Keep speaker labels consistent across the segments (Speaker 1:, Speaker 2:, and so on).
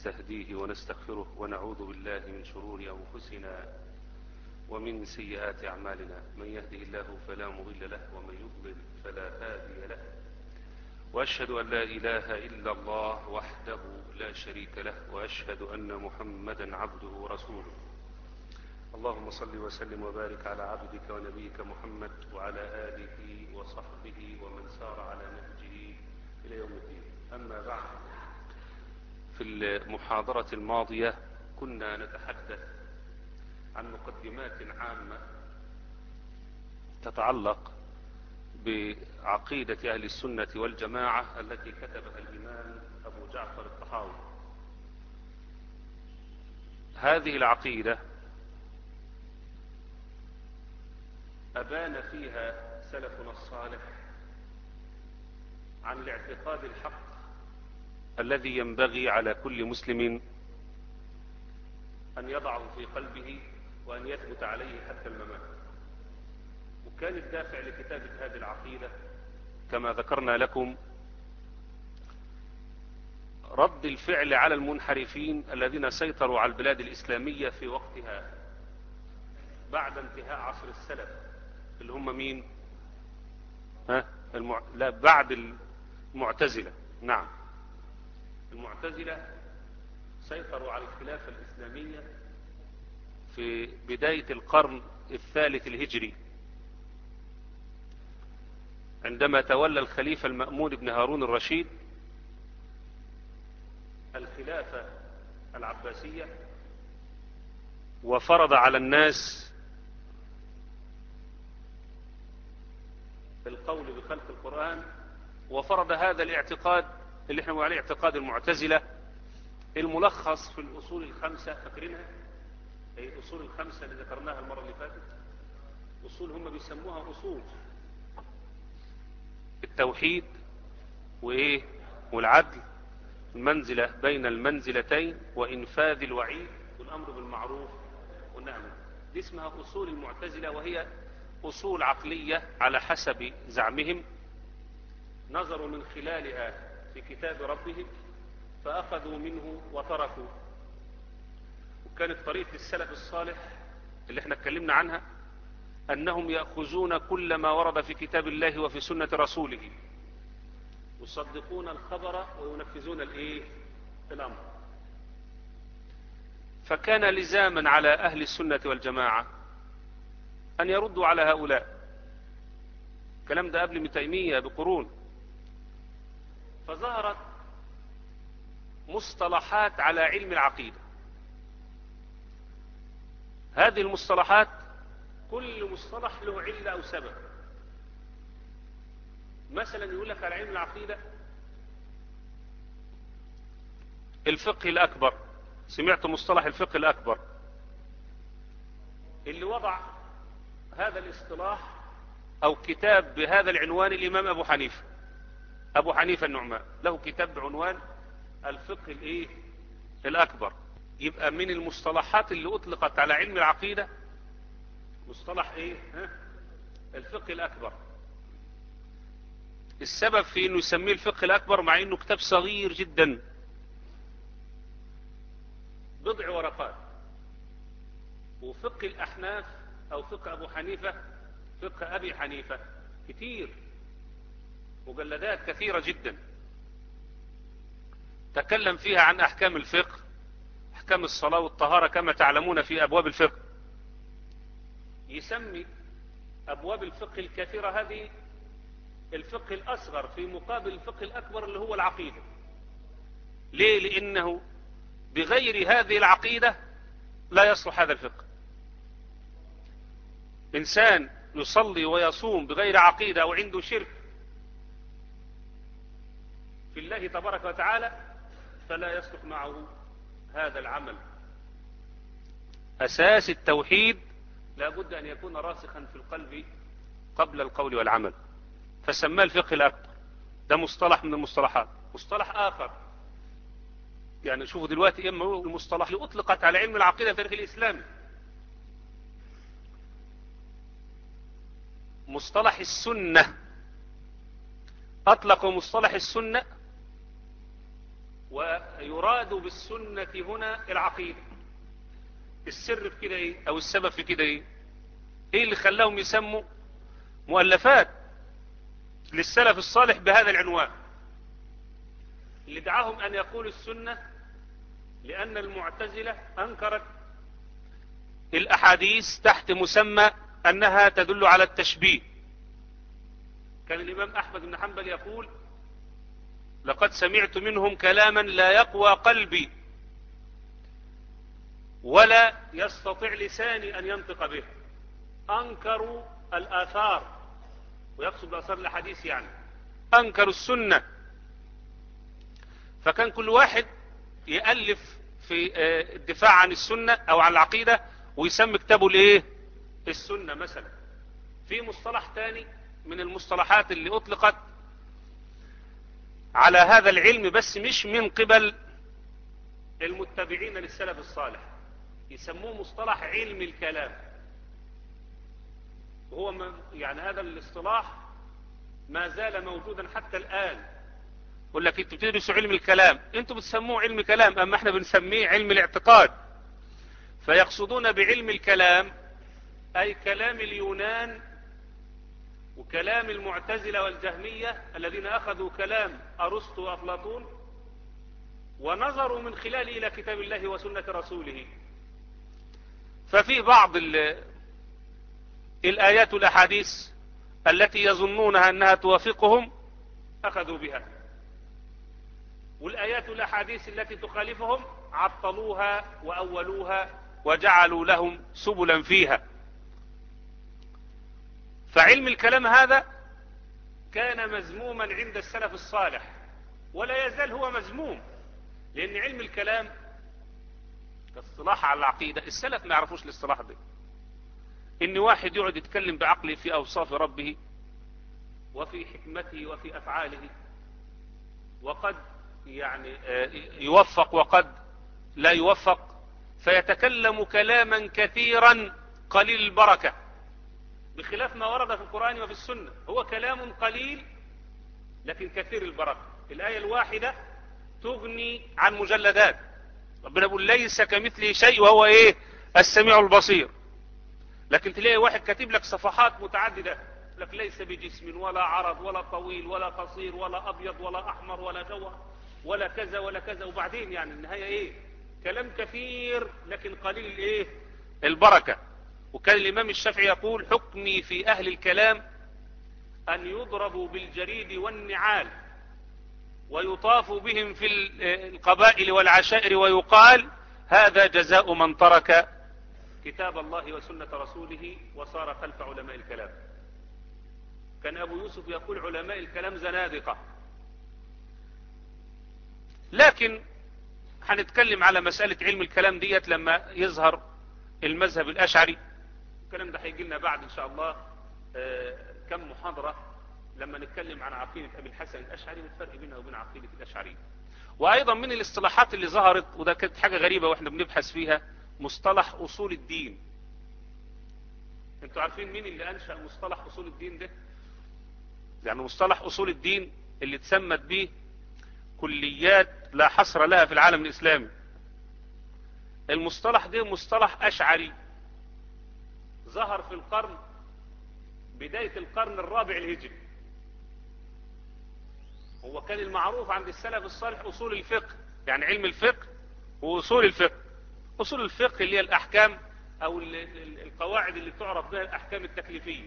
Speaker 1: ونستهديه ونستغفره ونعوذ بالله من شرور أنفسنا ومن سيئات أعمالنا من يهده الله فلا مضل له ومن يضلل فلا هادي له وأشهد أن لا إله إلا الله وحده لا شريك له وأشهد أن محمدا عبده ورسوله اللهم صل وسلم وبارك على عبدك ونبيك محمد وعلى آله وصحبه ومن سار على نهجه إلى يوم الدين أما بعد في المحاضرة الماضية كنا نتحدث عن مقدمات عامة تتعلق بعقيدة أهل السنة والجماعة التي كتبها الإمام أبو جعفر الطحاوي هذه العقيدة أبان فيها سلفنا الصالح عن الاعتقاد الحق الذي ينبغي على كل مسلم أن يضعه في قلبه وأن يثبت عليه حتى الممات وكان الدافع لكتابة هذه العقيدة كما ذكرنا لكم رد الفعل على المنحرفين الذين سيطروا على البلاد الإسلامية في وقتها بعد انتهاء عصر السلف اللي هم مين ها المع... لا بعد المعتزلة نعم المعتزلة سيطروا على الخلافة الإسلامية في بداية القرن الثالث الهجري عندما تولى الخليفة المأمون بن هارون الرشيد الخلافة العباسية وفرض على الناس القول بخلق القرآن وفرض هذا الاعتقاد اللي احنا بنقول عليه اعتقاد المعتزلة الملخص في الأصول الخمسة فاكرينها هي الأصول الخمسة اللي ذكرناها المرة اللي فاتت أصول هم بيسموها أصول التوحيد وإيه والعدل المنزلة بين المنزلتين وإنفاذ الوعيد والأمر بالمعروف والنهي دي اسمها أصول المعتزلة وهي أصول عقلية على حسب زعمهم نظروا من خلالها في كتاب ربهم فأخذوا منه وتركوا وكانت طريقة السلف الصالح اللي احنا اتكلمنا عنها أنهم يأخذون كل ما ورد في كتاب الله وفي سنة رسوله يصدقون الخبر وينفذون الايه الأمر فكان لزاما على أهل السنة والجماعة أن يردوا على هؤلاء الكلام ده قبل تيمية بقرون فظهرت مصطلحات على علم العقيدة هذه المصطلحات كل مصطلح له علة أو سبب مثلا يقول لك على علم العقيدة الفقه الأكبر سمعت مصطلح الفقه الأكبر اللي وضع هذا الاصطلاح أو كتاب بهذا العنوان الإمام أبو حنيفة أبو حنيفة النعمان له كتاب بعنوان الفقه الإيه الأكبر يبقى من المصطلحات اللي أطلقت على علم العقيدة مصطلح إيه ها؟ الفقه الأكبر السبب في أنه يسميه الفقه الأكبر مع أنه كتاب صغير جدا بضع ورقات وفقه الأحناف أو فقه أبو حنيفة فقه أبي حنيفة كتير مجلدات كثيرة جدا تكلم فيها عن أحكام الفقه أحكام الصلاة والطهارة كما تعلمون في أبواب الفقه يسمي أبواب الفقه الكثيرة هذه الفقه الأصغر في مقابل الفقه الأكبر اللي هو العقيدة ليه لأنه بغير هذه العقيدة لا يصلح هذا الفقه إنسان يصلي ويصوم بغير عقيدة أو عنده شرك في الله تبارك وتعالى فلا يصلح معه هذا العمل أساس التوحيد لابد أن يكون راسخا في القلب قبل القول والعمل فسماه الفقه الأكبر ده مصطلح من المصطلحات مصطلح آخر يعني شوفوا دلوقتي إما المصطلح اللي أطلقت على علم العقيدة في التاريخ الإسلامي مصطلح السنة أطلقوا مصطلح السنة ويراد بالسنة هنا العقيدة السر في كده ايه او السبب في كده ايه ايه اللي خلاهم يسموا مؤلفات للسلف الصالح بهذا العنوان اللي دعاهم ان يقولوا السنة لان المعتزلة انكرت الاحاديث تحت مسمى انها تدل على التشبيه كان الامام احمد بن حنبل يقول لقد سمعت منهم كلاما لا يقوى قلبي ولا يستطيع لساني ان ينطق به انكروا الاثار ويقصد باثار الحديث يعني انكروا السنة فكان كل واحد يألف في الدفاع عن السنة او عن العقيدة ويسمي كتابه الايه السنة مثلا في مصطلح تاني من المصطلحات اللي اطلقت على هذا العلم بس مش من قبل المتبعين للسلف الصالح يسموه مصطلح علم الكلام وهو يعني هذا الاصطلاح ما زال موجودا حتى الآن يقول لك انتوا بتدرسوا علم الكلام انتوا بتسموه علم كلام اما احنا بنسميه علم الاعتقاد فيقصدون بعلم الكلام اي كلام اليونان وكلام المعتزلة والجهمية الذين اخذوا كلام ارسطو وافلاطون ونظروا من خلاله الى كتاب الله وسنة رسوله ففي بعض الآيات والأحاديث التي يظنونها أنها توافقهم أخذوا بها والآيات والأحاديث التي تخالفهم عطلوها وأولوها وجعلوا لهم سبلا فيها فعلم الكلام هذا كان مذموما عند السلف الصالح ولا يزال هو مذموم لأن علم الكلام كاصطلاح على العقيدة السلف ما يعرفوش الاصطلاح ده ان واحد يقعد يتكلم بعقله في اوصاف ربه وفي حكمته وفي افعاله وقد يعني يوفق وقد لا يوفق فيتكلم كلاما كثيرا قليل البركة بخلاف ما ورد في القرآن وفي السنة هو كلام قليل لكن كثير البركة الآية الواحدة تغني عن مجلدات ربنا يقول ليس كمثله شيء وهو ايه السميع البصير لكن تلاقي واحد كاتب لك صفحات متعددة لك ليس بجسم ولا عرض ولا طويل ولا قصير ولا أبيض ولا أحمر ولا جوهر ولا كذا ولا كذا وبعدين يعني النهاية إيه كلام كثير لكن قليل إيه البركة وكان الإمام الشافعي يقول حكمي في أهل الكلام أن يضربوا بالجريد والنعال ويطاف بهم في القبائل والعشائر ويقال هذا جزاء من ترك كتاب الله وسنة رسوله وصار خلف علماء الكلام كان أبو يوسف يقول علماء الكلام زنادقة لكن هنتكلم على مسألة علم الكلام ديت لما يظهر المذهب الأشعري الكلام ده هيجي لنا بعد إن شاء الله كم محاضرة لما نتكلم عن عقيدة أبي الحسن الأشعري والفرق بينها وبين عقيدة الأشعري وأيضا من الاصطلاحات اللي ظهرت وده كانت حاجة غريبة وإحنا بنبحث فيها مصطلح أصول الدين انتوا عارفين مين اللي أنشأ مصطلح أصول الدين ده يعني مصطلح أصول الدين اللي تسمت به كليات لا حصر لها في العالم الإسلامي المصطلح ده مصطلح أشعري ظهر في القرن بداية القرن الرابع الهجري هو كان المعروف عند السلف الصالح أصول الفقه يعني علم الفقه وأصول الفقه أصول الفقه اللي هي الأحكام أو القواعد اللي تعرف بها الأحكام التكليفية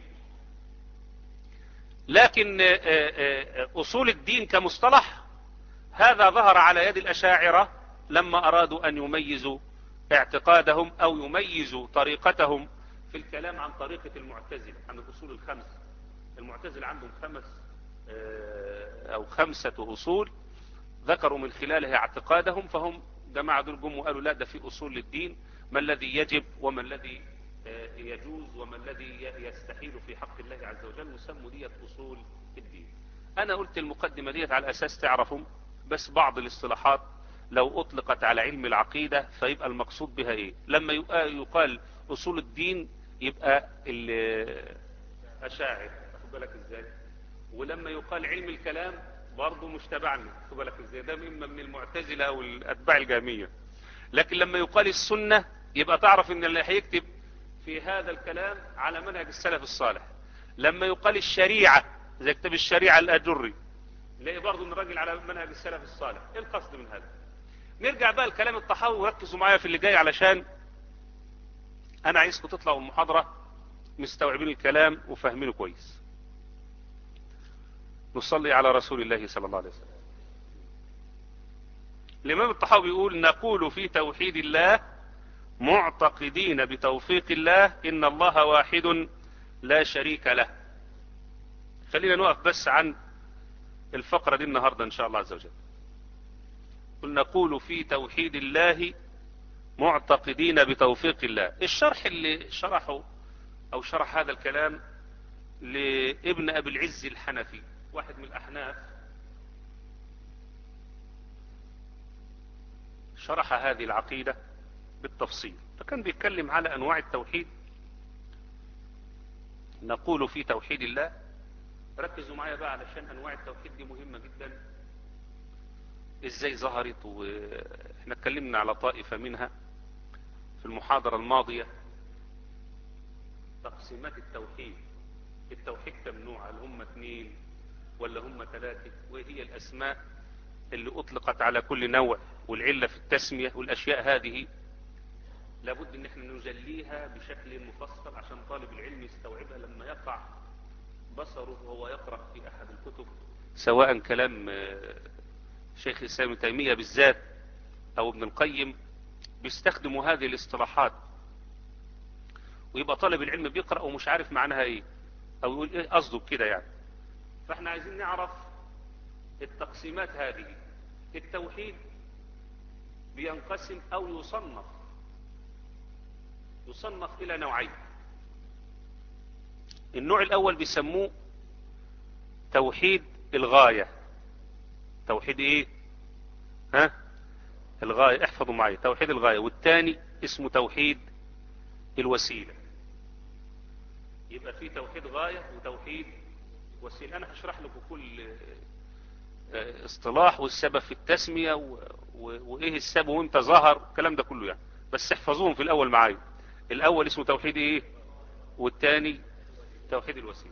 Speaker 1: لكن أصول الدين كمصطلح هذا ظهر على يد الأشاعرة لما أرادوا أن يميزوا اعتقادهم أو يميزوا طريقتهم في الكلام عن طريقة المعتزلة عن الأصول الخمس المعتزلة عندهم خمس أو خمسة أصول ذكروا من خلالها اعتقادهم فهم جماعة دول جم وقالوا لا ده في أصول للدين ما الذي يجب وما الذي يجوز وما الذي يستحيل في حق الله عز وجل وسموا ديت أصول الدين أنا قلت المقدمة ديت على أساس تعرفوا بس بعض الاصطلاحات لو أطلقت على علم العقيدة فيبقى المقصود بها إيه لما يقال أصول الدين يبقى الأشاعر أخذ بالك إزاي ولما يقال علم الكلام برضه مش تبعنا خد بالك ازاي ده اما من المعتزله او الاتباع الجاميه لكن لما يقال السنه يبقى تعرف ان اللي هيكتب في هذا الكلام على منهج السلف الصالح لما يقال الشريعه زي كتاب الشريعه الاجري نلاقي برضه ان الراجل على منهج السلف الصالح ايه القصد من هذا نرجع بقى لكلام الطحاوي وركزوا معايا في اللي جاي علشان انا عايزكم تطلعوا المحاضره مستوعبين الكلام وفاهمينه كويس نصلي على رسول الله صلى الله عليه وسلم الإمام الطحاوي يقول نقول في توحيد الله معتقدين بتوفيق الله إن الله واحد لا شريك له خلينا نقف بس عن الفقرة دي النهاردة إن شاء الله عز وجل قل نقول في توحيد الله معتقدين بتوفيق الله الشرح اللي شرحه أو شرح هذا الكلام لابن أبي العز الحنفي واحد من الأحناف شرح هذه العقيدة بالتفصيل فكان بيتكلم على أنواع التوحيد نقول في توحيد الله ركزوا معايا بقى علشان أنواع التوحيد دي مهمة جدا إزاي ظهرت وإحنا اتكلمنا على طائفة منها في المحاضرة الماضية تقسيمات التوحيد التوحيد كم نوع هل هم اثنين ولا هم ثلاثة وهي الأسماء اللي أطلقت على كل نوع والعلة في التسمية والأشياء هذه لابد ان احنا نجليها بشكل مفصل عشان طالب العلم يستوعبها لما يقع بصره وهو يقرأ في أحد الكتب سواء كلام شيخ الإسلام تيمية بالذات أو ابن القيم بيستخدموا هذه الاصطلاحات ويبقى طالب العلم بيقرأ ومش عارف معناها ايه او يقول ايه قصده كده يعني فاحنا عايزين نعرف التقسيمات هذه التوحيد بينقسم او يصنف يصنف الى نوعين النوع الاول بيسموه توحيد الغاية توحيد ايه ها الغاية احفظوا معي توحيد الغاية والتاني اسمه توحيد الوسيلة يبقى في توحيد غاية وتوحيد وسيلة انا هشرح لكم كل اصطلاح والسبب في التسمية و... و... وايه السبب وامتى ظهر الكلام ده كله يعني بس احفظوهم في الاول معايا الاول اسمه توحيد ايه والتاني توحيد الوسيلة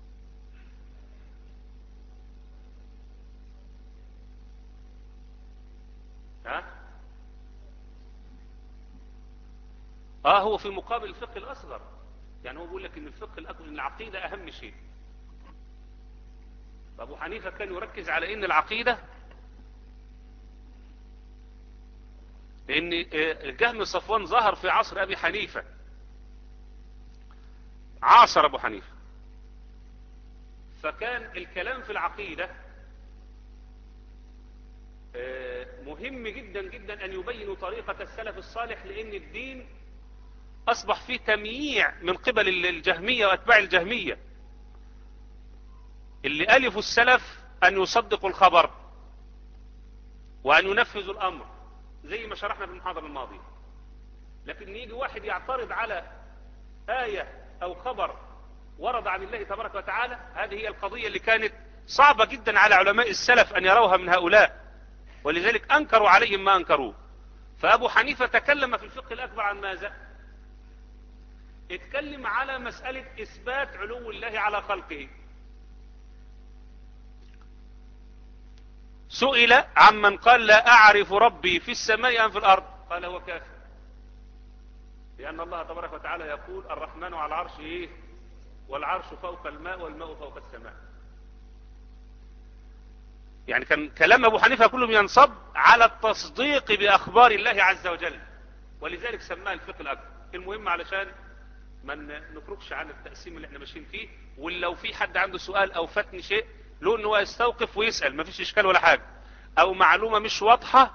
Speaker 1: ها اه هو في مقابل الفقه الاصغر يعني هو بيقول لك ان الفقه الاكبر ان العقيدة اهم شيء ابو حنيفة كان يركز على ان العقيدة لان الجهم صفوان ظهر في عصر ابي حنيفة عاصر ابو حنيفة فكان الكلام في العقيدة مهم جدا جدا ان يبينوا طريقة السلف الصالح لان الدين اصبح فيه تمييع من قبل الجهمية واتباع الجهمية اللي ألفوا السلف أن يصدقوا الخبر وأن ينفذوا الأمر زي ما شرحنا في المحاضرة الماضية لكن يجي واحد يعترض على آية أو خبر ورد عن الله تبارك وتعالى هذه هي القضية اللي كانت صعبة جدا على علماء السلف أن يروها من هؤلاء ولذلك أنكروا عليهم ما أنكروه فأبو حنيفة تكلم في الفقه الأكبر عن ماذا اتكلم على مسألة إثبات علو الله على خلقه سئل عمن قال لا أعرف ربي في السماء أم في الأرض قال هو كافر لأن الله تبارك وتعالى يقول الرحمن على العرش إيه والعرش فوق الماء والماء فوق السماء يعني كان كلام أبو حنيفة كله ينصب على التصديق بأخبار الله عز وجل ولذلك سماه الفقه الأكبر المهم علشان ما نخرجش عن التقسيم اللي احنا ماشيين فيه ولو في حد عنده سؤال أو فاتني شيء له ان هو يستوقف ويسأل مفيش اشكال ولا حاجة او معلومة مش واضحة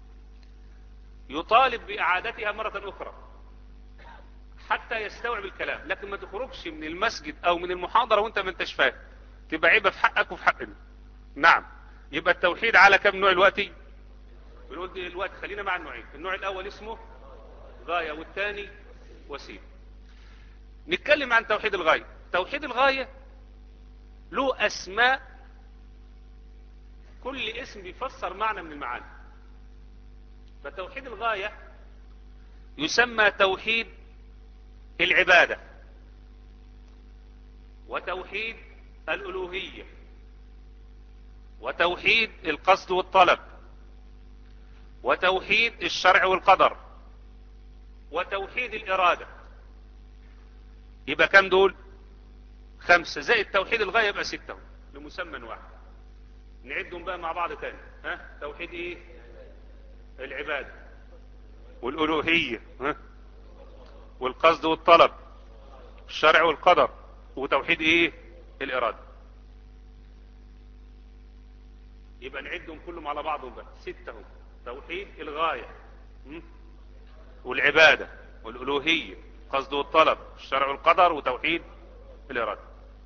Speaker 1: يطالب باعادتها مرة اخرى حتى يستوعب الكلام لكن ما تخرجش من المسجد او من المحاضرة وانت ما انتش فاهم تبقى عيبة في حقك وفي حقنا نعم يبقى التوحيد على كم نوع دلوقتي بنقول دلوقتي خلينا مع النوعين النوع الاول اسمه غاية والثاني وسيلة نتكلم عن توحيد الغاية توحيد الغاية له اسماء كل اسم بيفسر معنى من المعاني فتوحيد الغاية يسمى توحيد العبادة وتوحيد الألوهية وتوحيد القصد والطلب وتوحيد الشرع والقدر وتوحيد الإرادة يبقى كم دول خمسة زائد توحيد الغاية يبقى ستة لمسمى واحد نعدهم بقى مع بعض تاني ها توحيد ايه العبادة والألوهية ها والقصد والطلب الشرع والقدر وتوحيد ايه الإرادة يبقى نعدهم كلهم على بعضهم بقى ستة هم توحيد الغاية والعبادة والألوهية القصد والطلب الشرع والقدر وتوحيد الإرادة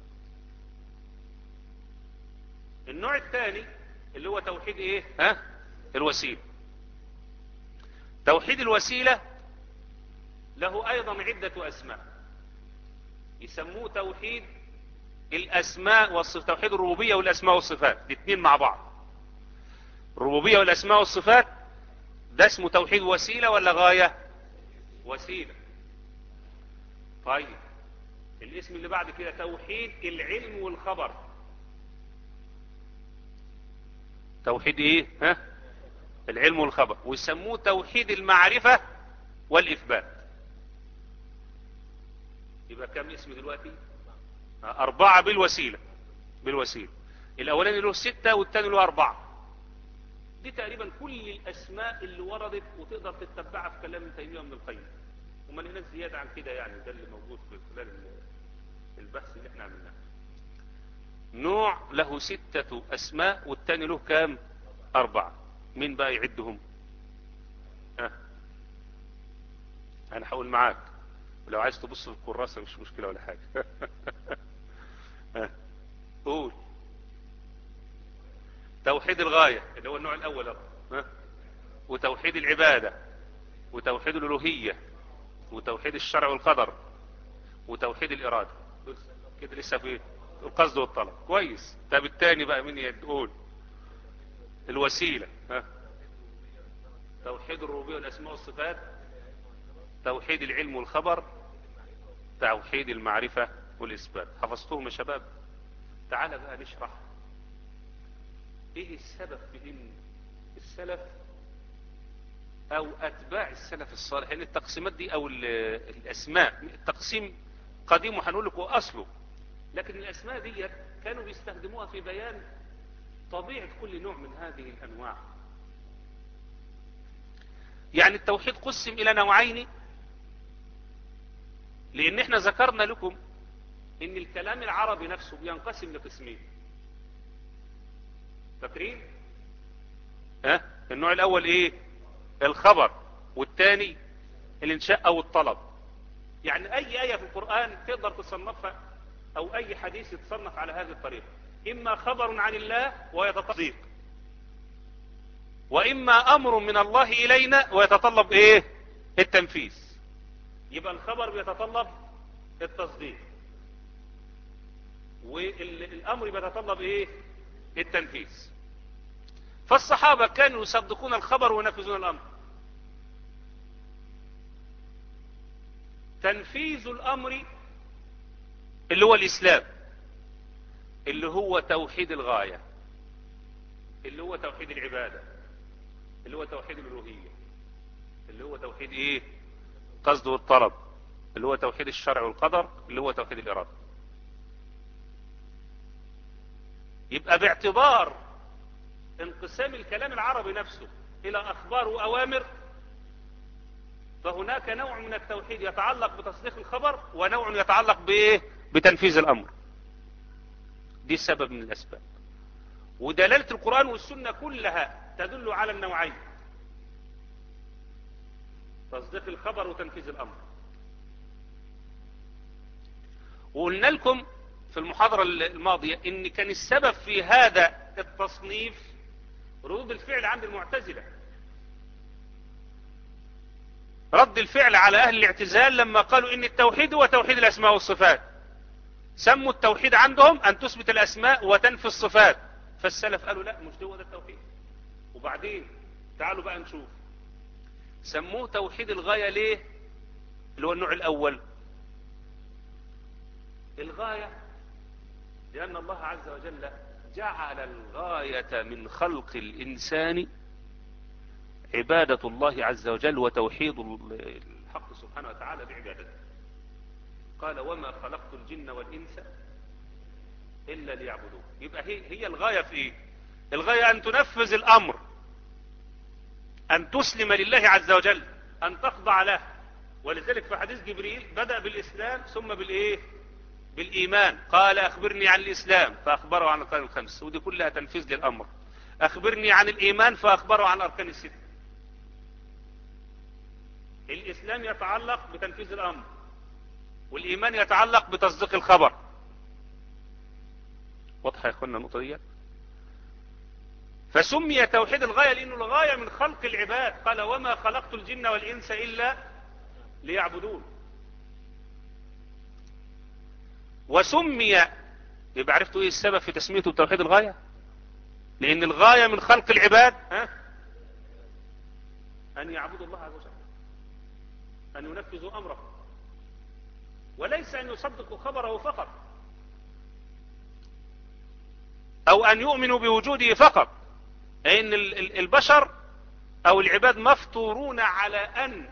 Speaker 1: النوع الثاني اللي هو توحيد ايه ها الوسيلة توحيد الوسيلة له ايضا عدة اسماء يسموه توحيد الاسماء والصفات توحيد الربوبية والاسماء والصفات الاثنين مع بعض الربوبية والاسماء والصفات ده اسمه توحيد وسيلة ولا غاية وسيلة طيب الاسم اللي بعد كده توحيد العلم والخبر توحيد ايه ها العلم والخبر ويسموه توحيد المعرفة والاثبات يبقى كم اسم دلوقتي اربعة بالوسيلة بالوسيلة الاولاني له ستة والتاني له اربعة دي تقريبا كل الاسماء اللي وردت وتقدر تتبعها في كلام تيمية من القيم وما لهناش زيادة عن كده يعني ده اللي موجود في خلال البحث اللي احنا عملناه نوع له ستة اسماء والتاني له كام اربعة مين بقى يعدهم ها انا هقول معاك ولو عايز تبص في الكراسة مش مشكلة ولا حاجة ها قول توحيد الغاية اللي هو النوع الاول ها وتوحيد العبادة وتوحيد الالوهية وتوحيد الشرع والقدر وتوحيد الارادة كده لسه في القصد والطلب كويس طب التاني بقى مين يقول الوسيلة ها توحيد الربوبية والاسماء والصفات توحيد العلم والخبر توحيد المعرفة والاثبات حفظتهم يا شباب تعال بقى نشرح ايه السبب في ان السلف او اتباع السلف الصالح لان التقسيمات دي او الاسماء التقسيم قديم وهنقول لكم اصله لكن الاسماء دي كانوا بيستخدموها في بيان طبيعة كل نوع من هذه الانواع يعني التوحيد قسم الى نوعين لان احنا ذكرنا لكم ان الكلام العربي نفسه بينقسم لقسمين فاكرين ها النوع الاول ايه الخبر والثاني الانشاء او الطلب يعني اي ايه في القرآن تقدر تصنفها او اي حديث يتصنف على هذه الطريقة اما خبر عن الله ويتصديق واما امر من الله الينا ويتطلب ايه التنفيذ يبقى الخبر بيتطلب التصديق والامر بيتطلب ايه التنفيذ فالصحابة كانوا يصدقون الخبر وينفذون الامر تنفيذ الامر اللي هو الاسلام اللي هو توحيد الغاية اللي هو توحيد العبادة اللي هو توحيد الالوهية اللي هو توحيد ايه قصد والطلب اللي هو توحيد الشرع والقدر اللي هو توحيد الارادة يبقى باعتبار انقسام الكلام العربي نفسه الى اخبار واوامر فهناك نوع من التوحيد يتعلق بتصديق الخبر ونوع يتعلق بايه بتنفيذ الامر دي السبب من الاسباب ودلالة القرآن والسنة كلها تدل على النوعين تصديق الخبر وتنفيذ الامر وقلنا لكم في المحاضرة الماضية ان كان السبب في هذا التصنيف ردود الفعل عند المعتزلة رد الفعل على اهل الاعتزال لما قالوا ان التوحيد هو توحيد الاسماء والصفات سموا التوحيد عندهم ان تثبت الاسماء وتنفي الصفات فالسلف قالوا لا مش هو ده التوحيد وبعدين تعالوا بقى نشوف سموه توحيد الغاية ليه اللي هو النوع الاول الغاية لان الله عز وجل جعل الغاية من خلق الانسان عبادة الله عز وجل وتوحيد الحق سبحانه وتعالى بعبادته قال وما خلقت الجن والإنس إلا ليعبدون يبقى هي, هي الغاية في إيه الغاية أن تنفذ الأمر أن تسلم لله عز وجل أن تخضع له ولذلك في حديث جبريل بدأ بالإسلام ثم بالإيه بالإيمان قال أخبرني عن الإسلام فأخبره عن الأركان الخمس ودي كلها تنفيذ للأمر أخبرني عن الإيمان فأخبره عن الأركان الست الإسلام يتعلق بتنفيذ الأمر والإيمان يتعلق بتصديق الخبر واضحة يا أخوانا النقطة دي فسمي توحيد الغاية لأنه الغاية من خلق العباد قال وما خلقت الجن والإنس إلا ليعبدون وسمي يبقى عرفتوا ايه السبب في تسميته بتوحيد الغاية لان الغاية من خلق العباد ها ان يعبدوا الله عز وجل ان ينفذوا امره وليس ان يصدقوا خبره فقط او ان يؤمنوا بوجوده فقط ان البشر او العباد مفطورون على ان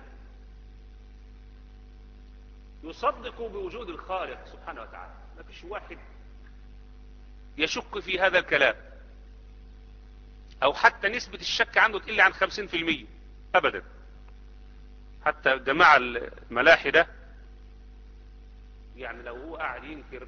Speaker 1: يصدقوا بوجود الخالق سبحانه وتعالى ما فيش واحد يشك في هذا الكلام او حتى نسبة الشك عنده تقل عن خمسين في المية ابدا حتى جماعة الملاحدة يعني لو هو قاعد ينكر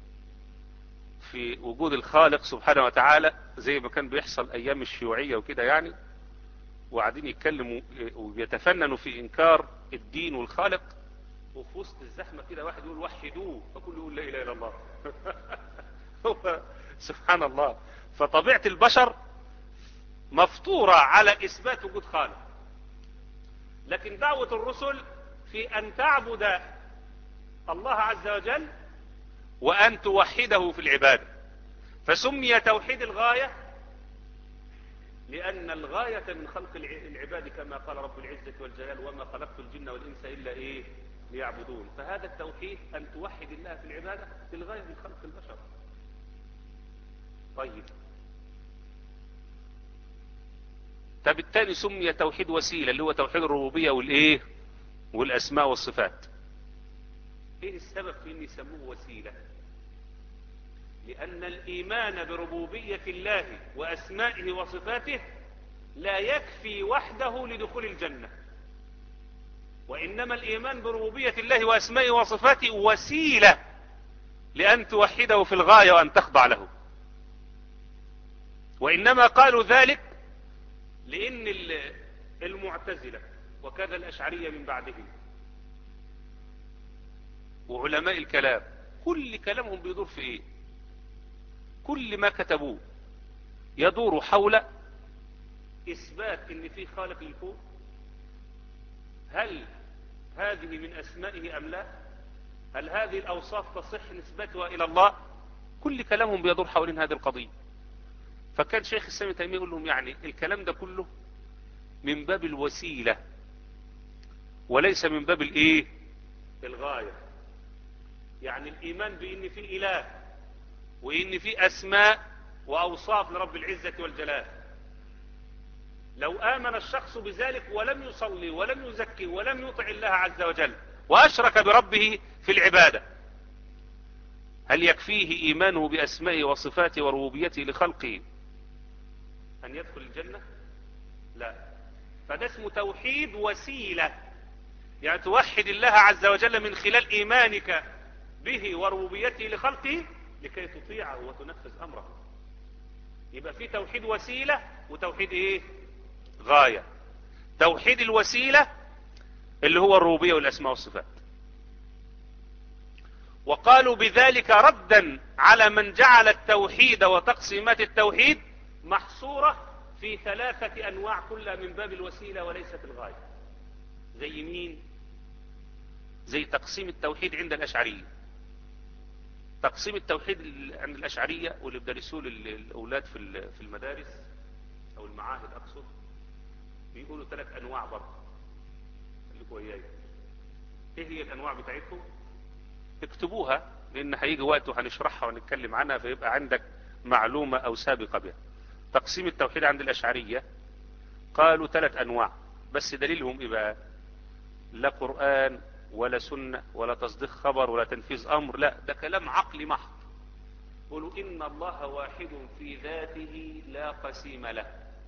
Speaker 1: في وجود الخالق سبحانه وتعالى زي ما كان بيحصل ايام الشيوعية وكده يعني وقاعدين يتكلموا وبيتفننوا في انكار الدين والخالق وفي وسط الزحمة كده واحد يقول وحدوه فكل يقول لا اله الا الله هو سبحان الله فطبيعة البشر مفطورة على اثبات وجود خالق لكن دعوة الرسل في ان تعبد الله عز وجل وان توحده في العبادة فسمي توحيد الغاية لان الغاية من خلق العباد كما قال رب العزة والجلال وما خلقت الجن والانس الا ايه ليعبدون فهذا التوحيد ان توحد الله في العبادة للغاية من خلق البشر طيب طب الثاني سمي توحيد وسيلة اللي هو توحيد الربوبية والايه والاسماء والصفات ايه السبب في ان يسموه وسيلة لان الايمان بربوبية الله واسمائه وصفاته لا يكفي وحده لدخول الجنة وانما الايمان بربوبية الله واسمائه وصفاته وسيلة لان توحده في الغاية وان تخضع له وانما قالوا ذلك لان المعتزلة وكذا الاشعرية من بعدهم وعلماء الكلام كل كلامهم بيدور في ايه كل ما كتبوه يدور حول اثبات ان في خالق للكون هل هذه من اسمائه ام لا هل هذه الاوصاف تصح نسبتها الى الله كل كلامهم بيدور حوالين هذه القضية فكان شيخ السامي تيمية يقول لهم يعني الكلام ده كله من باب الوسيلة وليس من باب الايه الغاية يعني الايمان بان في اله وان في اسماء واوصاف لرب العزة والجلال لو امن الشخص بذلك ولم يصلي ولم يزكي ولم يطع الله عز وجل واشرك بربه في العبادة هل يكفيه ايمانه باسمائه وصفاته وربوبيته لخلقه ان يدخل الجنة لا فده اسمه توحيد وسيلة يعني توحد الله عز وجل من خلال ايمانك به وربوبيته لخلقه لكي تطيعه وتنفذ امره يبقى في توحيد وسيلة وتوحيد ايه غاية توحيد الوسيلة اللي هو الربوبية والاسماء والصفات وقالوا بذلك ردا على من جعل التوحيد وتقسيمات التوحيد محصورة في ثلاثة انواع كلها من باب الوسيلة وليست الغاية زي مين زي تقسيم التوحيد عند الاشعرية تقسيم التوحيد عند الأشعرية واللي بدرسوه للأولاد في في المدارس أو المعاهد أقصد بيقولوا ثلاث أنواع برضه اللي وياي إيه هي الأنواع بتاعتهم اكتبوها لأن هيجي وقت وهنشرحها ونتكلم عنها فيبقى عندك معلومة أو سابقة بها تقسيم التوحيد عند الأشعرية قالوا ثلاث أنواع بس دليلهم إيه بقى لا قرآن ولا سنة ولا تصديق خبر ولا تنفيذ أمر لا ده كلام عقلي محض قولوا إن الله واحد في ذاته لا قسيم له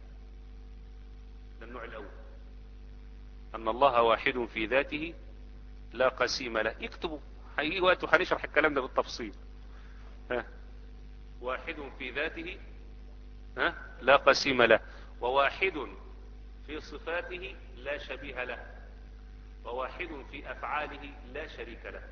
Speaker 1: ده النوع الأول أن الله واحد في ذاته لا قسيم له يكتبوا هيجي وقت وهنشرح الكلام ده بالتفصيل ها واحد في ذاته ها لا قسيم له وواحد في صفاته لا شبيه له وواحد في أفعاله لا شريك له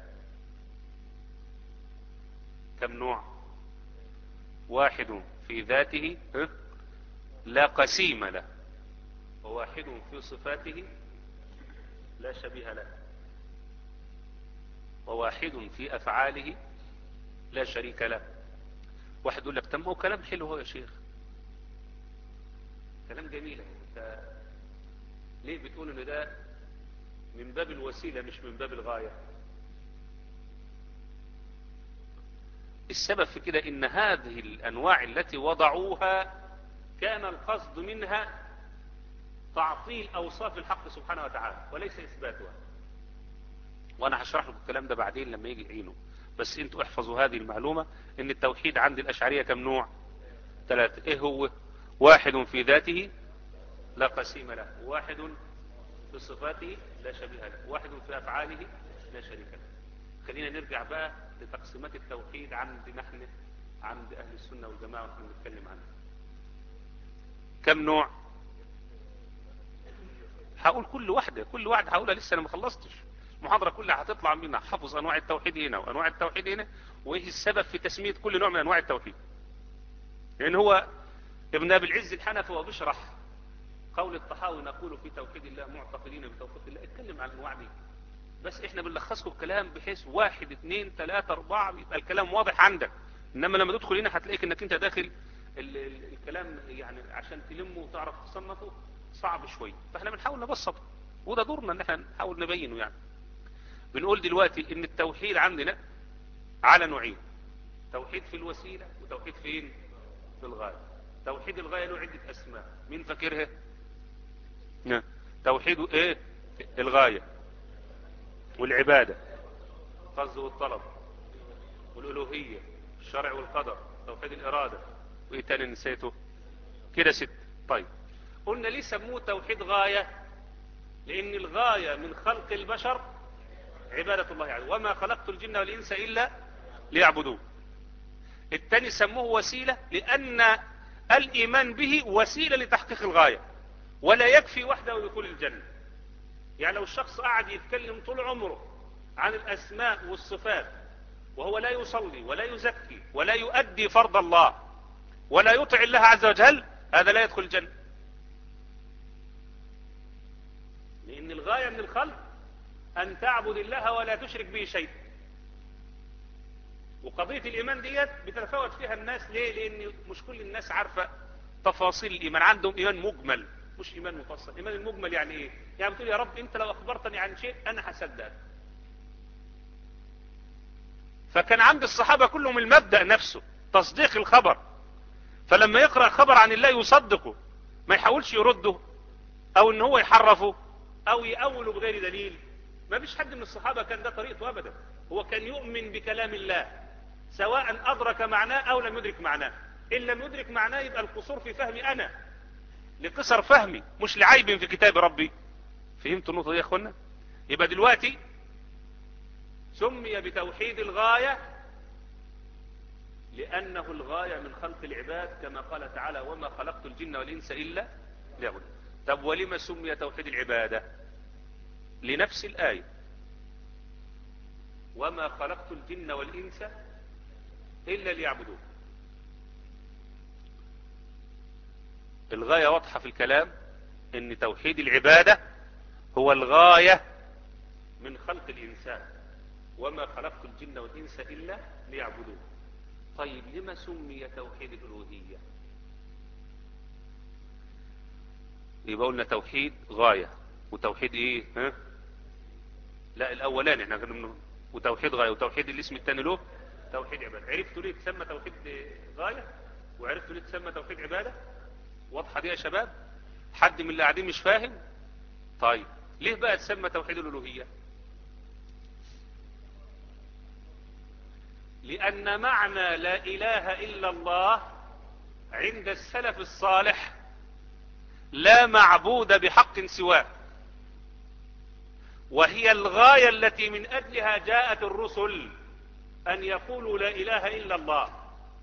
Speaker 1: كم نوع واحد في ذاته لا قسيم له وواحد في صفاته لا شبيه له وواحد في أفعاله لا شريك له واحد يقول لك تم هو كلام حلو هو يا شيخ كلام جميل انت ليه بتقول ان ده من باب الوسيلة مش من باب الغاية السبب في كده ان هذه الانواع التي وضعوها كان القصد منها تعطيل اوصاف الحق سبحانه وتعالى وليس اثباتها وانا هشرح لكم الكلام ده بعدين لما يجي عينه بس انتوا احفظوا هذه المعلومة ان التوحيد عند الاشعرية كم نوع ثلاثة ايه هو واحد في ذاته لا قسيم له واحد في صفاته لا شبيه له واحد في أفعاله لا شريك له خلينا نرجع بقى لتقسيمات التوحيد عند نحن عند أهل السنة والجماعة ونحن نتكلم عنها كم نوع هقول كل واحدة كل واحدة هقولها لسه أنا ما خلصتش المحاضرة كلها هتطلع منها حفظ أنواع التوحيد هنا وأنواع التوحيد هنا وإيه السبب في تسمية كل نوع من أنواع التوحيد لأن هو ابن أبي العز الحنفي وبشرح قول الطحاوي نقول في توحيد الله معتقدين بتوحيد الله اتكلم عن الانواع دي بس احنا بنلخص له الكلام بحيث واحد اثنين ثلاثة اربعة يبقى الكلام واضح عندك انما لما تدخل هنا هتلاقيك انك انت داخل ال ال الكلام يعني عشان تلمه وتعرف تصنفه صعب شوية فاحنا بنحاول نبسطه وده دورنا ان احنا نحاول نبينه يعني بنقول دلوقتي ان التوحيد عندنا على نوعين توحيد في الوسيلة وتوحيد فين في الغاية توحيد الغاية له عدة اسماء مين فاكرها توحيد ايه الغاية والعبادة القصد والطلب والالوهية الشرع والقدر توحيد الارادة وايه تاني نسيته كده ست طيب قلنا ليه سموه توحيد غاية لان الغاية من خلق البشر عبادة الله يعني وما خلقت الجن والانس الا ليعبدون التاني سموه وسيلة لان الايمان به وسيلة لتحقيق الغاية ولا يكفي وحده دخول الجنة يعني لو الشخص قاعد يتكلم طول عمره عن الأسماء والصفات وهو لا يصلي ولا يزكي ولا يؤدي فرض الله ولا يطع الله عز وجل هذا لا يدخل الجنة لأن الغاية من الخلق أن تعبد الله ولا تشرك به شيء وقضية الإيمان ديت بتتفاوت فيها الناس ليه لأن مش كل الناس عارفة تفاصيل الإيمان عندهم إيمان مجمل مش ايمان مفصل ايمان المجمل يعني ايه يعني بتقول يا رب انت لو اخبرتني عن شيء انا هصدقك فكان عند الصحابة كلهم المبدأ نفسه تصديق الخبر فلما يقرأ خبر عن الله يصدقه ما يحاولش يرده او ان هو يحرفه او يأوله بغير دليل ما فيش حد من الصحابة كان ده طريقته ابدا هو كان يؤمن بكلام الله سواء ادرك معناه او لم يدرك معناه ان لم يدرك معناه يبقى القصور في فهمي انا لقصر فهمي مش لعيب في كتاب ربي فهمت النقطة دي يا اخوانا يبقى دلوقتي سمي بتوحيد الغاية لأنه الغاية من خلق العباد كما قال تعالى وما خلقت الجن والإنس إلا ليعبدون طب ولما سمي توحيد العبادة لنفس الآية وما خلقت الجن والإنس إلا ليعبدون الغاية واضحة في الكلام ان توحيد العبادة هو الغاية من خلق الانسان وما خلقت الجن والإنس إلا ليعبدون طيب لما سمي توحيد الألوهية يبقى قلنا توحيد غاية وتوحيد ايه ها لا الاولاني احنا كنا وتوحيد غاية وتوحيد الاسم الثاني له توحيد عبادة عرفتوا ليه تسمى توحيد غاية وعرفتوا ليه تسمى توحيد عبادة واضحة دي يا شباب حد من اللي قاعدين مش فاهم طيب ليه بقى تسمى توحيد الالوهية لان معنى لا اله الا الله عند السلف الصالح لا معبود بحق سواه وهي الغاية التي من أجلها جاءت الرسل أن يقولوا لا إله إلا الله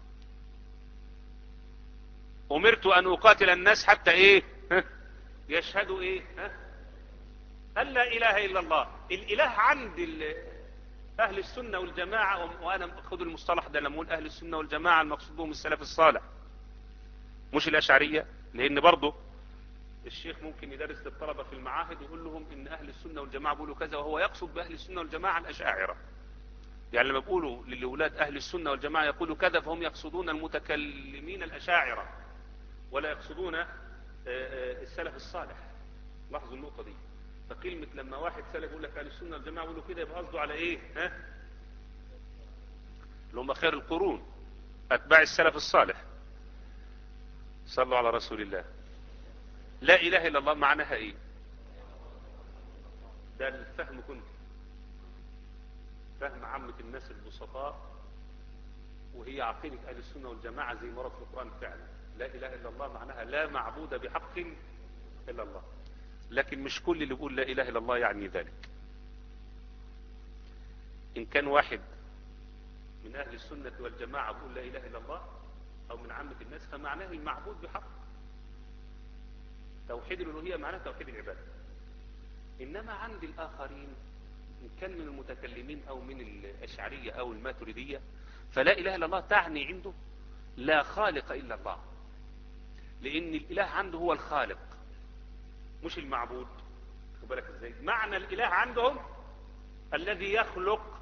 Speaker 1: أمرت أن أقاتل الناس حتى إيه يشهدوا إيه أن لا إله إلا الله الإله عند أهل السنة والجماعة وأنا أخذ المصطلح ده لما أقول أهل السنة والجماعة المقصود بهم السلف الصالح مش الأشعرية لأن برضه الشيخ ممكن يدرس للطلبة في المعاهد ويقول لهم ان اهل السنة والجماعة بيقولوا كذا وهو يقصد باهل السنة والجماعة الاشاعرة يعني لما بيقولوا للأولاد اهل السنة والجماعة يقولوا كذا فهم يقصدون المتكلمين الاشاعرة ولا يقصدون السلف الصالح لاحظوا النقطة دي فكلمة لما واحد سلف يقول لك اهل السنة والجماعة يقولوا كده يبقى قصده على ايه ها اللي هم خير القرون اتباع السلف الصالح صلوا على رسول الله لا اله الا الله معناها ايه ده الفهم كنت فهم عامة الناس البسطاء وهي عقيدة اهل السنة والجماعة زي ما ورد في القرآن فعلا لا اله الا الله معناها لا معبود بحق الا الله لكن مش كل اللي بيقول لا اله الا الله يعني ذلك ان كان واحد من اهل السنة والجماعة بيقول لا اله الا الله او من عامة الناس فمعناه المعبود بحق توحيد الألوهية معناه توحيد العبادة إنما عند الآخرين إن كان من المتكلمين أو من الأشعرية أو الماتريدية فلا إله إلا الله تعني عنده لا خالق إلا الله لأن الإله عنده هو الخالق مش المعبود بالك ازاي معنى الإله عندهم الذي يخلق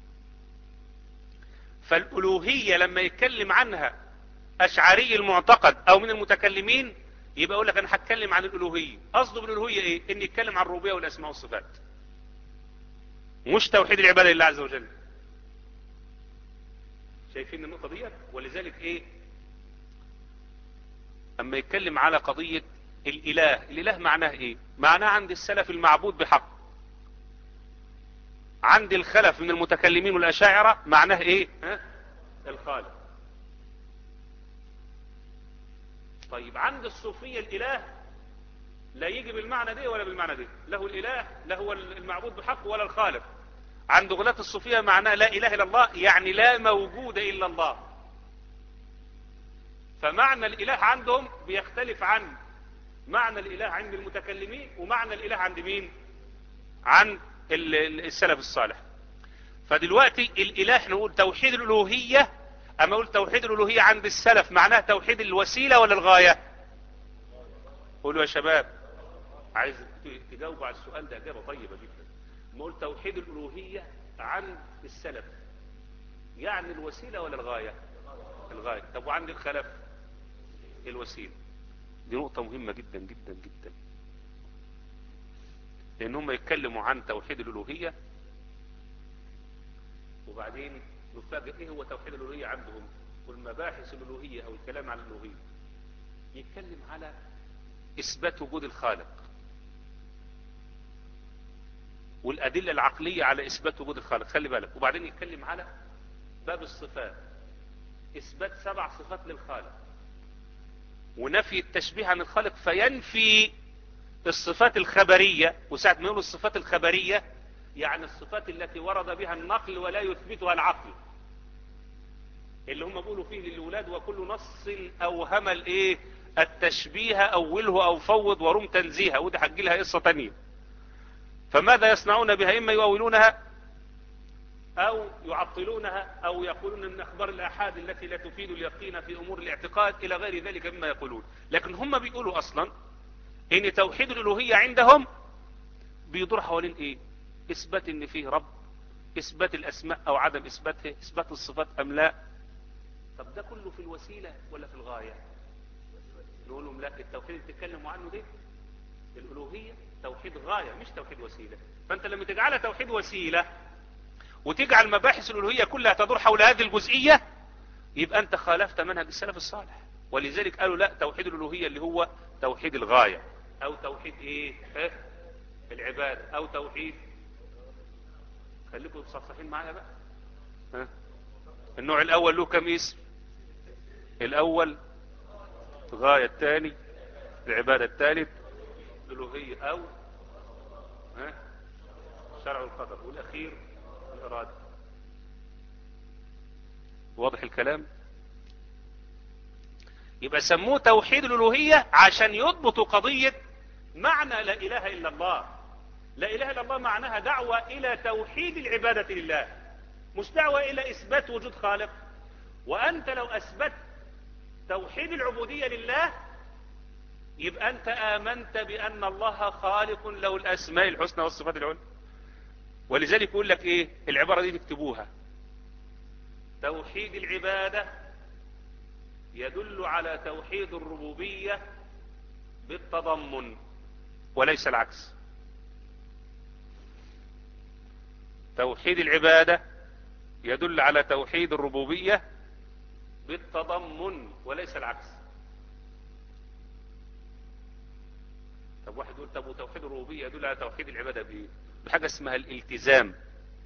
Speaker 1: فالألوهية لما يتكلم عنها أشعري المعتقد أو من المتكلمين يبقى اقول لك انا هتكلم عن الالوهيه قصده بالالوهيه ايه ان يتكلم عن الربوبيه والاسماء والصفات مش توحيد العباده لله عز وجل شايفين النقطه ديت ولذلك ايه اما يتكلم على قضيه الاله الاله معناه ايه معناه عند السلف المعبود بحق عند الخلف من المتكلمين والاشاعره معناه ايه ها؟ الخالق طيب عند الصوفية الإله لا يجي بالمعنى ده ولا بالمعنى ده له الإله لا هو المعبود بحق ولا الخالق عند غلاة الصوفية معناه لا إله إلا الله يعني لا موجود إلا الله فمعنى الإله عندهم بيختلف عن معنى الإله عند المتكلمين ومعنى الإله عند مين عن السلف الصالح فدلوقتي الإله نقول توحيد الألوهية اما اقول توحيد الالوهية عند السلف معناها توحيد الوسيلة ولا الغاية قولوا يا شباب عايز تجاوبوا على السؤال ده اجابة طيبة جدا ما اقول توحيد الالوهية عند السلف يعني الوسيلة ولا الغاية الغاية طب وعند الخلف الوسيلة دي نقطة مهمة جدا جدا جدا لان هم يتكلموا عن توحيد الالوهية وبعدين نفاجئ ايه هو توحيد الالوهيه عندهم والمباحث الالوهيه او الكلام عن الالوهيه يتكلم على اثبات وجود الخالق والادله العقليه على اثبات وجود الخالق خلي بالك وبعدين يتكلم على باب الصفات اثبات سبع صفات للخالق ونفي التشبيه عن الخالق فينفي الصفات الخبريه وساعه ما يقول الصفات الخبريه يعني الصفات التي ورد بها النقل ولا يثبتها العقل اللي هم بيقولوا فيه للولاد وكل نص اوهم الايه التشبيه اوله او فوض ورم تنزيها ودي هتجي لها قصه ثانيه فماذا يصنعون بها اما يؤولونها او يعطلونها او يقولون من اخبار الاحاد التي لا تفيد اليقين في امور الاعتقاد الى غير ذلك مما يقولون لكن هم بيقولوا اصلا ان توحيد الالوهيه عندهم بيدور حوالين ايه اثبات ان فيه رب اثبات الاسماء او عدم اثباتها اثبات الصفات ام لا طب ده كله في الوسيلة ولا في الغاية نقول لهم لا التوحيد اللي بتتكلموا عنه ده الالوهية توحيد غاية مش توحيد وسيلة فانت لما تجعلها توحيد وسيلة وتجعل مباحث الالوهية كلها تدور حول هذه الجزئية يبقى انت خالفت منهج السلف الصالح ولذلك قالوا لا توحيد الالوهية اللي هو توحيد الغاية او توحيد ايه اه العبادة او توحيد خليكم صحصحين معايا بقى ها النوع الاول له كم اسم الاول غاية الثاني العبادة الثالث الالوهية او ها شرع القدر والاخير الارادة واضح الكلام يبقى سموه توحيد الالوهية عشان يضبطوا قضية معنى لا اله الا الله لا اله الا الله معناها دعوة الى توحيد العبادة لله مش دعوة الى اثبات وجود خالق وانت لو اثبت توحيد العبودية لله يبقى انت امنت بان الله خالق له الاسماء الحسنى والصفات العلى ولذلك يقول لك ايه العبارة دي تكتبوها توحيد العبادة يدل على توحيد الربوبية بالتضمن وليس العكس توحيد العبادة يدل على توحيد الربوبية بالتضمن وليس العكس طب واحد يقول طب وتوحيد الربوبية يدل على توحيد العبادة بايه بحاجة اسمها الالتزام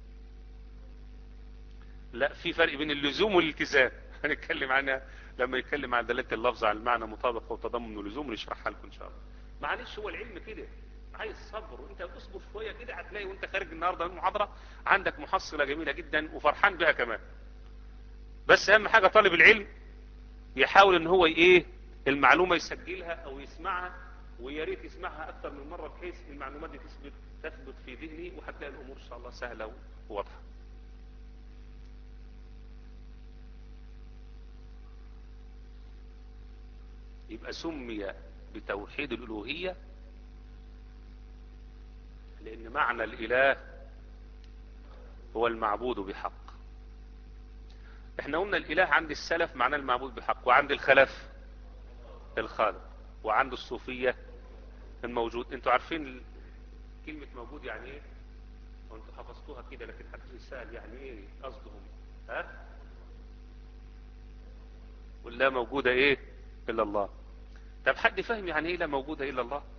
Speaker 1: لا في فرق بين اللزوم والالتزام هنتكلم عنها لما يتكلم عن دلالة اللفظ على المعنى مطابق وتضمن ولزوم نشرحها لكم ان شاء الله معلش هو العلم كده عايز صبر وانت اصبر شوية كده هتلاقي وانت خارج النهاردة من المحاضرة عندك محصلة جميلة جدا وفرحان بها كمان بس اهم حاجة طالب العلم يحاول ان هو ايه المعلومة يسجلها او يسمعها ويا ريت يسمعها اكثر من مرة بحيث المعلومات دي تثبت تثبت في ذهني وهتلاقي الامور ان شاء الله سهلة وواضحة يبقى سمي بتوحيد الالوهية لان معنى الاله هو المعبود بحق احنا قلنا الاله عند السلف معناه المعبود بحق وعند الخلف الخالق وعند الصوفية الموجود انتوا عارفين كلمة موجود يعني ايه وانتوا حفظتوها كده لكن حد يسأل يعني ايه قصدهم ها ولا موجودة ايه الا الله طب حد فاهم يعني ايه لا موجودة الا الله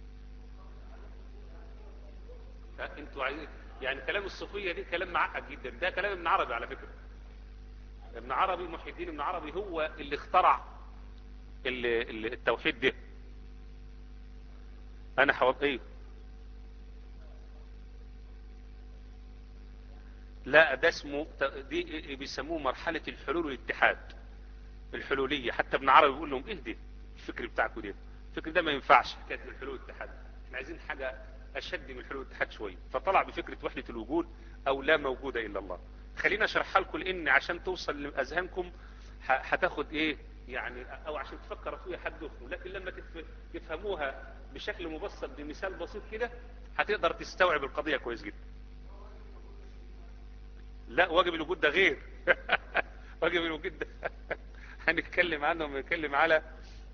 Speaker 1: ها انتوا عايزين يعني كلام الصوفية دي كلام معقد جدا ده كلام ابن عربي على فكرة ابن عربي محي الدين ابن عربي هو اللي اخترع اللي اللي التوحيد ده انا حوض ايه لا ده اسمه دي بيسموه مرحلة الحلول والاتحاد الحلولية حتى ابن عربي بيقول لهم اهدي الفكر بتاعكم ده الفكر ده ما ينفعش حكايه الحلول والاتحاد احنا عايزين حاجة اشد من الحلول والاتحاد شوية فطلع بفكرة وحدة الوجود او لا موجود الا الله خلينا اشرحها لكم لان عشان توصل لاذهانكم هتاخد ايه يعني او عشان تفكروا فيها حدكم لكن لما تفهموها بشكل مبسط بمثال بسيط كده هتقدر تستوعب القضية كويس جدا لا واجب الوجود ده غير واجب الوجود ده هنتكلم عنه ونتكلم على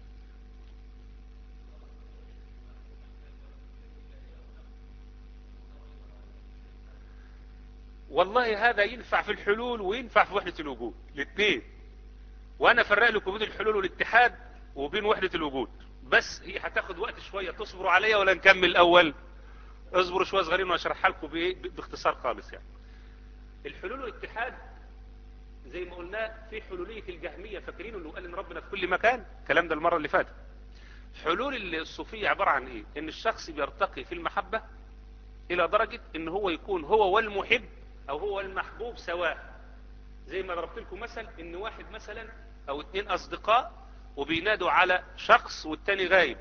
Speaker 1: والله هذا ينفع في الحلول وينفع في وحدة الوجود الاثنين وانا فرق لكم بين الحلول والاتحاد وبين وحدة الوجود بس هي هتاخد وقت شوية تصبروا عليا ولا نكمل الاول اصبروا شوية صغيرين واشرحها لكم بايه باختصار خالص يعني الحلول والاتحاد زي ما قلنا في حلولية الجهمية فاكرين انه قال ان ربنا في كل مكان الكلام ده المرة اللي فاتت حلول الصوفية عبارة عن ايه ان الشخص بيرتقي في المحبة الى درجة ان هو يكون هو والمحب او هو المحبوب سواء زي ما ضربت لكم مثل ان واحد مثلا او اتنين اصدقاء وبينادوا على شخص والتاني غايب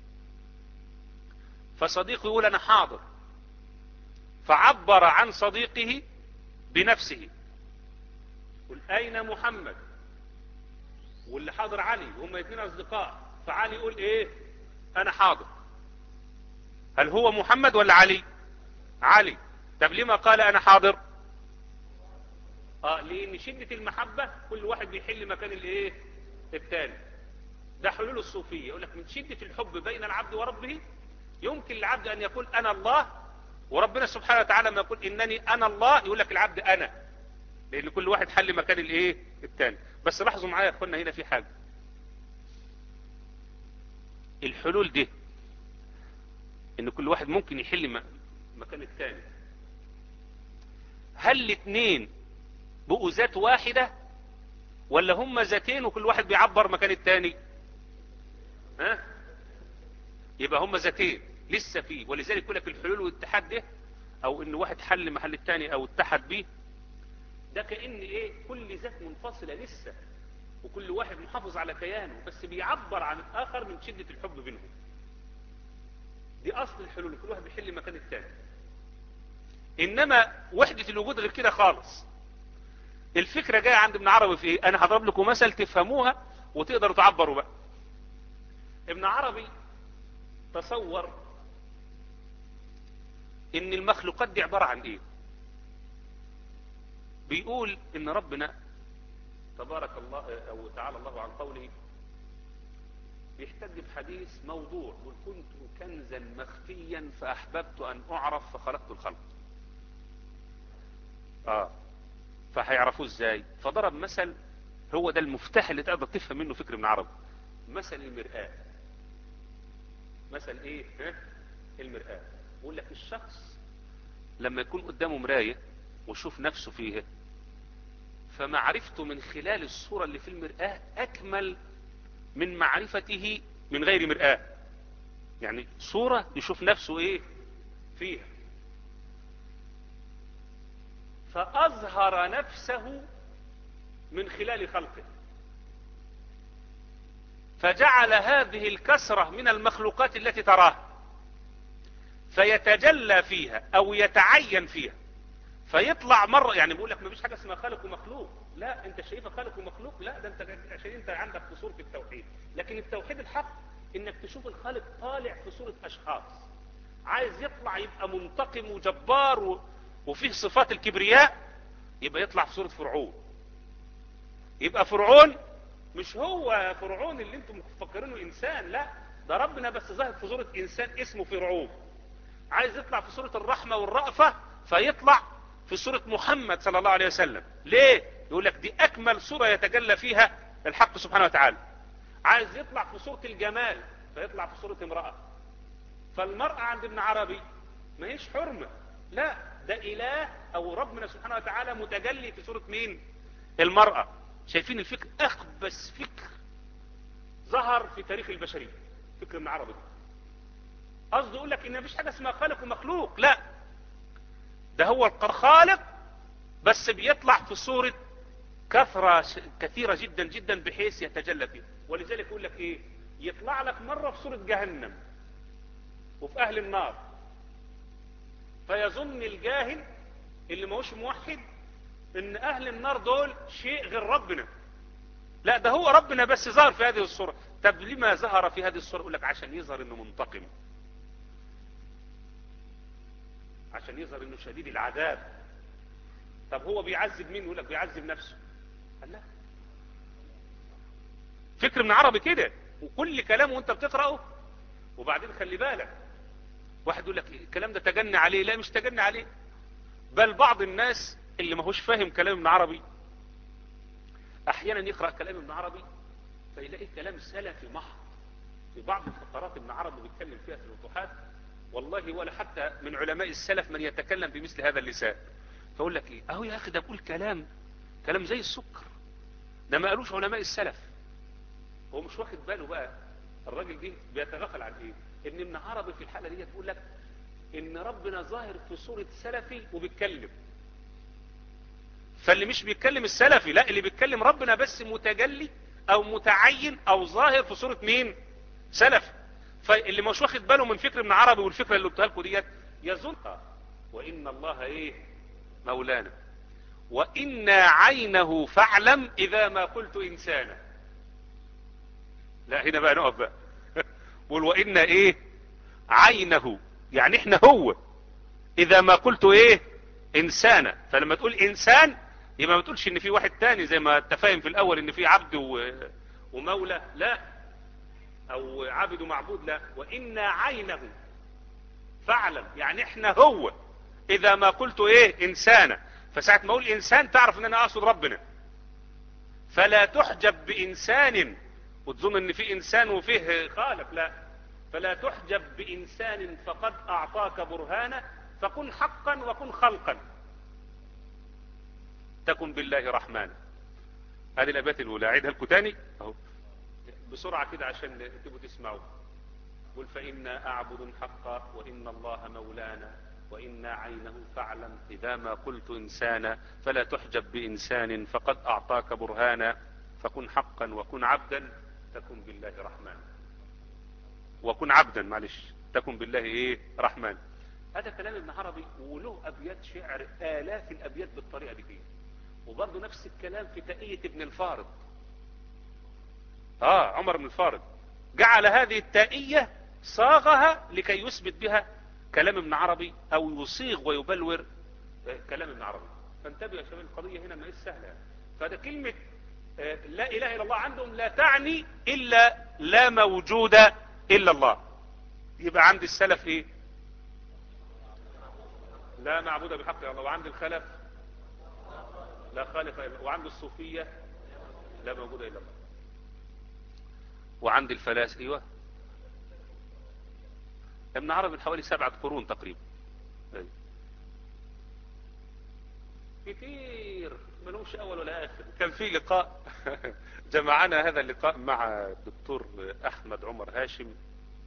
Speaker 1: فصديقه يقول انا حاضر فعبر عن صديقه بنفسه قل اين محمد واللي حاضر علي وهم اتنين اصدقاء فعلي يقول ايه انا حاضر هل هو محمد ولا علي علي طب لما قال انا حاضر اه لان شدة المحبة كل واحد بيحل مكان الايه التاني ده حلول الصوفية يقول لك من شدة الحب بين العبد وربه يمكن العبد ان يقول انا الله وربنا سبحانه وتعالى ما يقول انني انا الله يقول لك العبد انا لان كل واحد حل مكان الايه التاني بس لاحظوا معايا يا اخوانا هنا في حاجة الحلول دي ان كل واحد ممكن يحل مكان التاني هل الاثنين بقوا ذات واحدة ولا هم ذاتين وكل واحد بيعبر مكان التاني ها يبقى هم ذاتين لسه فيه ولذلك يقول لك الحلول والاتحاد ده او ان واحد حل محل التاني او اتحد بيه ده كأن ايه كل ذات منفصلة لسه وكل واحد محافظ على كيانه بس بيعبر عن الاخر من شدة الحب بينهم دي اصل الحلول كل واحد بيحل مكان التاني انما وحدة الوجود غير كده خالص الفكرة جاية عند ابن عربي في ايه انا هضرب لكم مثل تفهموها وتقدروا تعبروا بقى ابن عربي تصور ان المخلوقات دي عبارة عن ايه بيقول ان ربنا تبارك الله او تعالى الله عن قوله بيحتج بحديث موضوع قل كنت كنزا مخفيا فاحببت ان اعرف فخلقت الخلق اه فهيعرفوه ازاي فضرب مثل هو ده المفتاح اللي تقدر تفهم منه فكر ابن عربي مثل المرآة مثل ايه ها المرآة بقول لك الشخص لما يكون قدامه مراية ويشوف نفسه فيها فمعرفته من خلال الصورة اللي في المرآة اكمل من معرفته من غير مرآة يعني صورة يشوف نفسه ايه فيها فأظهر نفسه من خلال خلقه فجعل هذه الكسرة من المخلوقات التي تراها فيتجلى فيها او يتعين فيها فيطلع مرة يعني بيقول لك ما فيش حاجة اسمها خالق ومخلوق لا انت شايفها خالق ومخلوق لا ده انت عشان انت عندك في صورة التوحيد لكن التوحيد الحق انك تشوف الخالق طالع في صورة اشخاص عايز يطلع يبقى منتقم وجبار و... وفيه صفات الكبرياء يبقى يطلع في صورة فرعون يبقى فرعون مش هو فرعون اللي انتم مفكرينه انسان لا ده ربنا بس ظاهر في صورة انسان اسمه فرعون عايز يطلع في صورة الرحمة والرأفة فيطلع في صورة محمد صلى الله عليه وسلم ليه يقول لك دي اكمل صورة يتجلى فيها الحق سبحانه وتعالى عايز يطلع في صورة الجمال فيطلع في صورة امرأة فالمرأة عند ابن عربي ما هيش حرمة لا ده اله او ربنا سبحانه وتعالى متجلي في صورة مين المرأة شايفين الفكر اخبث فكر ظهر في تاريخ البشرية فكر ابن عربي قصده يقول لك ان مفيش حاجة اسمها خالق ومخلوق لا ده هو الخالق بس بيطلع في صورة كثرة كثيرة جدا جدا بحيث يتجلى فيه ولذلك يقول لك ايه يطلع لك مرة في صورة جهنم وفي اهل النار فيظن الجاهل اللي ما هوش موحد ان اهل النار دول شيء غير ربنا لا ده هو ربنا بس ظهر في هذه الصورة طب لما ظهر في هذه الصورة يقول لك عشان يظهر انه منتقم عشان يظهر انه شديد العذاب طب هو بيعذب مين يقول لك بيعذب نفسه قال لا فكر من عربي كده وكل كلامه وانت بتقرأه وبعدين خلي بالك واحد يقول لك الكلام ده تجنى عليه لا مش تجنى عليه بل بعض الناس اللي ما هوش فاهم كلام ابن عربي احيانا يقرأ كلام ابن عربي فيلاقي كلام سلفي محض في بعض الفقرات ابن عربي بيتكلم فيها في الوضوحات والله ولا حتى من علماء السلف من يتكلم بمثل هذا اللسان فاقول لك ايه اهو يا اخي ده بقول كلام كلام زي السكر ده ما قالوش علماء السلف هو مش واخد باله بقى الراجل دي بيتغافل عن ايه ان ابن عربي في الحالة دي تقول لك ان ربنا ظاهر في صورة سلفي وبيتكلم فاللي مش بيتكلم السلفي لا اللي بيتكلم ربنا بس متجلي او متعين او ظاهر في صورة مين سلفي فاللي مش واخد باله من فكر ابن عربي والفكرة اللي قلتها لكم ديت يظن وان الله ايه مولانا وإنا عينه فاعلم إذا ما قلت إنسانا لا هنا بقى نقف بقى قول وإنا إيه عينه يعني إحنا هو إذا ما قلت إيه إنسانا فلما تقول إنسان يبقى ما تقولش ان في واحد تاني زي ما انت فاهم في الاول ان في عبد و... ومولى لا او عبد ومعبود لا وإنا عينه فاعلم يعني احنا هو اذا ما قلت ايه انسانا فساعة ما اقول انسان تعرف ان انا اقصد ربنا فلا تحجب بانسان وتظن ان في انسان وفيه خالق لا فلا تحجب بانسان فقد اعطاك برهانا فكن حقا وكن خلقا تكن بالله رحمانا هذه الابيات الاولى اعيدها لكم تاني اهو بسرعة كده عشان تبقوا تسمعوا قل فإنا أعبد حقا وإن الله مولانا وإنا عينه فاعلم إذا ما قلت إنسانا فلا تحجب بإنسان فقد أعطاك برهانا فكن حقا وكن عبدا تكن بالله رحمن وكن عبدا معلش تكن بالله إيه رحمن هذا كلام ابن عربي وله أبيات شعر آلاف الأبيات بالطريقة دي فيه وبرضه نفس الكلام في تأية ابن الفارض اه عمر بن الفارض جعل هذه التائية صاغها لكي يثبت بها كلام ابن عربي او يصيغ ويبلور كلام ابن عربي فانتبهوا يا شباب القضية هنا ما هي سهلة فده كلمة لا اله الا الله عندهم لا تعني الا لا موجود الا الله يبقى عند السلف ايه لا معبود بحق الا الله وعند الخلف لا خالق الا الله وعند الصوفية لا موجود الا الله وعند الفلاس ايوه ابن عربي من حوالي سبعة قرون تقريبا أيوة. كتير ملوش اول ولا اخر كان في لقاء جمعنا هذا اللقاء مع الدكتور احمد عمر هاشم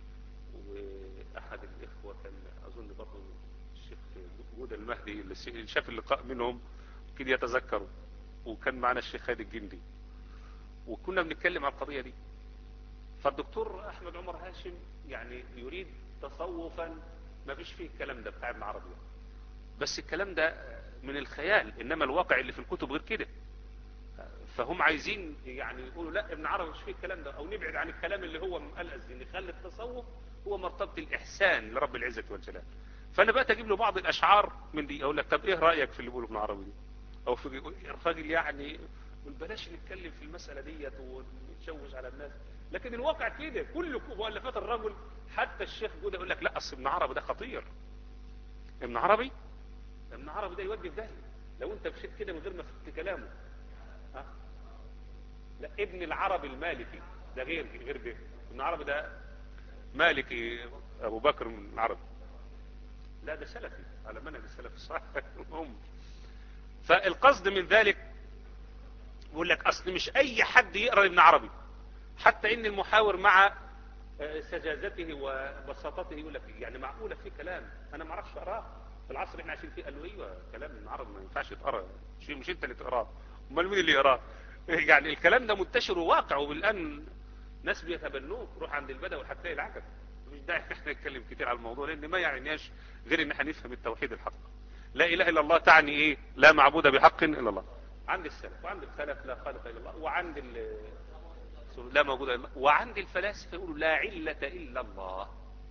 Speaker 1: واحد الاخوة كان اظن برضه الشيخ جودة المهدي اللي شاف اللقاء منهم كده يتذكروا وكان معنا الشيخ خالد الجندي وكنا بنتكلم عن القضية دي فالدكتور احمد عمر هاشم يعني يريد تصوفا ما فيش فيه الكلام ده بتاع ابن عربي بس الكلام ده من الخيال انما الواقع اللي في الكتب غير كده فهم عايزين يعني يقولوا لا ابن عربي مش فيه الكلام ده او نبعد عن الكلام اللي هو مقلقز نخلي التصوف هو مرتبط الاحسان لرب العزة والجلال فانا بقى اجيب له بعض الاشعار من دي اقول لك طب ايه رايك في اللي بيقوله ابن عربي دي او في الراجل يعني بلاش نتكلم في المساله ديت ونتشوش على الناس لكن الواقع كده كل مؤلفات الرجل حتى الشيخ جودة يقول لك لا اصل ابن عربي ده خطير ابن عربي ابن عربي ده يودي في داهيه لو انت مشيت كده من غير ما فهمت كلامه ها لا ابن العربي المالكي ده غير غير ده ابن عربي ده مالكي ابو بكر من العرب لا ده سلفي على منهج السلف الصالح المهم فالقصد من ذلك يقول لك اصل مش اي حد يقرا ابن عربي حتى ان المحاور مع سجازته وبساطته يقول لك يعني معقولة في كلام انا ما اعرفش اقراه في العصر اللي احنا عايشين فيه قال له ايوه كلام ابن عربي ما ينفعش يتقرا شيء مش انت اللي تقراه امال مين اللي يقراه يعني الكلام ده منتشر وواقع والان ناس بيتبنوه روح عند البدوي هتلاقي العجب مش داعي احنا نتكلم كتير على الموضوع لان ما يعنيش غير ان احنا نفهم التوحيد الحق لا اله الا الله تعني ايه لا معبود بحق الا الله عند السلف وعند الخلف لا خالق الا الله وعند لا موجود الا الله وعند الفلاسفه يقولوا لا علة الا الله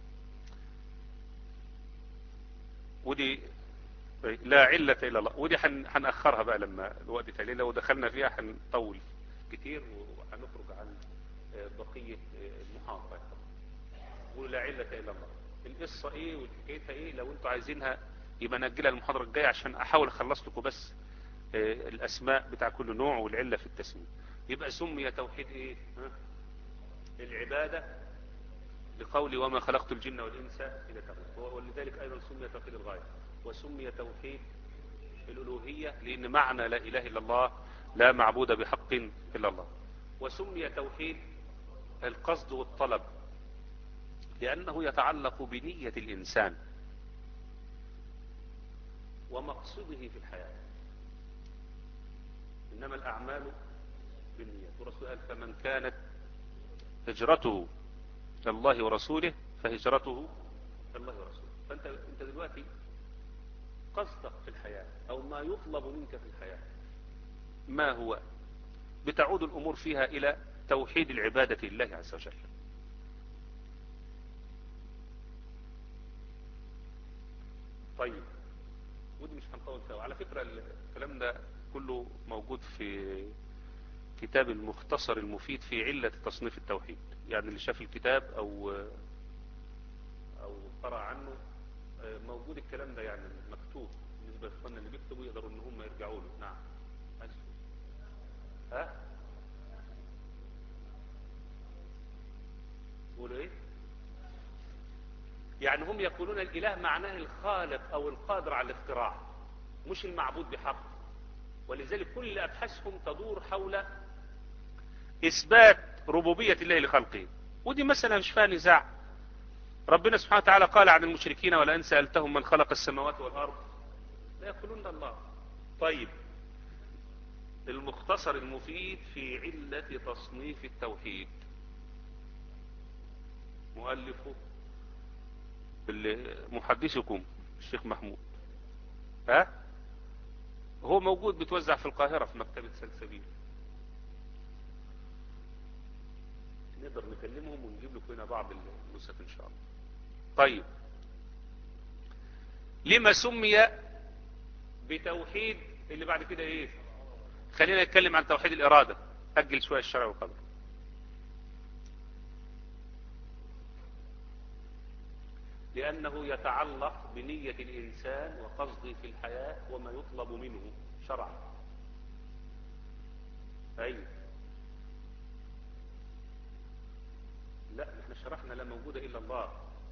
Speaker 1: ودي لا علة الا الله ودي هنأخرها بقى لما الوقت يتعلي لو دخلنا فيها هنطول كتير وهنخرج عن بقية المحاضرة يقولوا لا علة الا الله القصة ايه والحكايتها ايه لو انتوا عايزينها يبقى نأجلها المحاضرة الجاية عشان احاول اخلص لكم بس الاسماء بتاع كل نوع والعلة في التسمية يبقى سمي توحيد ايه ها؟ العبادة لقول وما خلقت الجن والانس الا تعبدون ولذلك ايضا سمي توحيد الغاية وسمي توحيد الالوهية لان معنى لا اله الا الله لا معبود بحق الا الله وسمي توحيد القصد والطلب لانه يتعلق بنية الانسان ومقصده في الحياة انما الاعمال بالنيات ورسول قال فمن كانت هجرته الله ورسوله فهجرته الله ورسوله فانت انت دلوقتي قصدك في الحياة او ما يطلب منك في الحياة ما هو بتعود الامور فيها الى توحيد العبادة لله عز وجل طيب ودي مش هنطول فيها وعلى فكرة الكلام ده كله موجود في كتاب المختصر المفيد في علة تصنيف التوحيد يعني اللي شاف الكتاب او او قرأ عنه موجود الكلام ده يعني مكتوب بالنسبة لإخواننا اللي بيكتبوا يقدروا ان هم يرجعوا له نعم ها تقولوا ايه يعني هم يقولون الاله معناه الخالق او القادر على الاختراع مش المعبود بحق ولذلك كل ابحاثهم تدور حول اثبات ربوبية الله لخلقه ودي مسألة مش فيها نزاع ربنا سبحانه وتعالى قال عن المشركين ولئن سألتهم من خلق السماوات والارض لا يقولون الله طيب المختصر المفيد في علة تصنيف التوحيد مؤلفه محدثكم الشيخ محمود ها هو موجود بتوزع في القاهرة في مكتبة سلسبيل نقدر نكلمهم ونجيب لكم هنا بعض النسخ ان شاء الله طيب لما سمي بتوحيد اللي بعد كده ايه خلينا نتكلم عن توحيد الارادة اجل شوية الشرع والقدر لأنه يتعلق بنية الإنسان وقصده في الحياة وما يطلب منه شرعا أي لا احنا شرحنا لا موجود إلا الله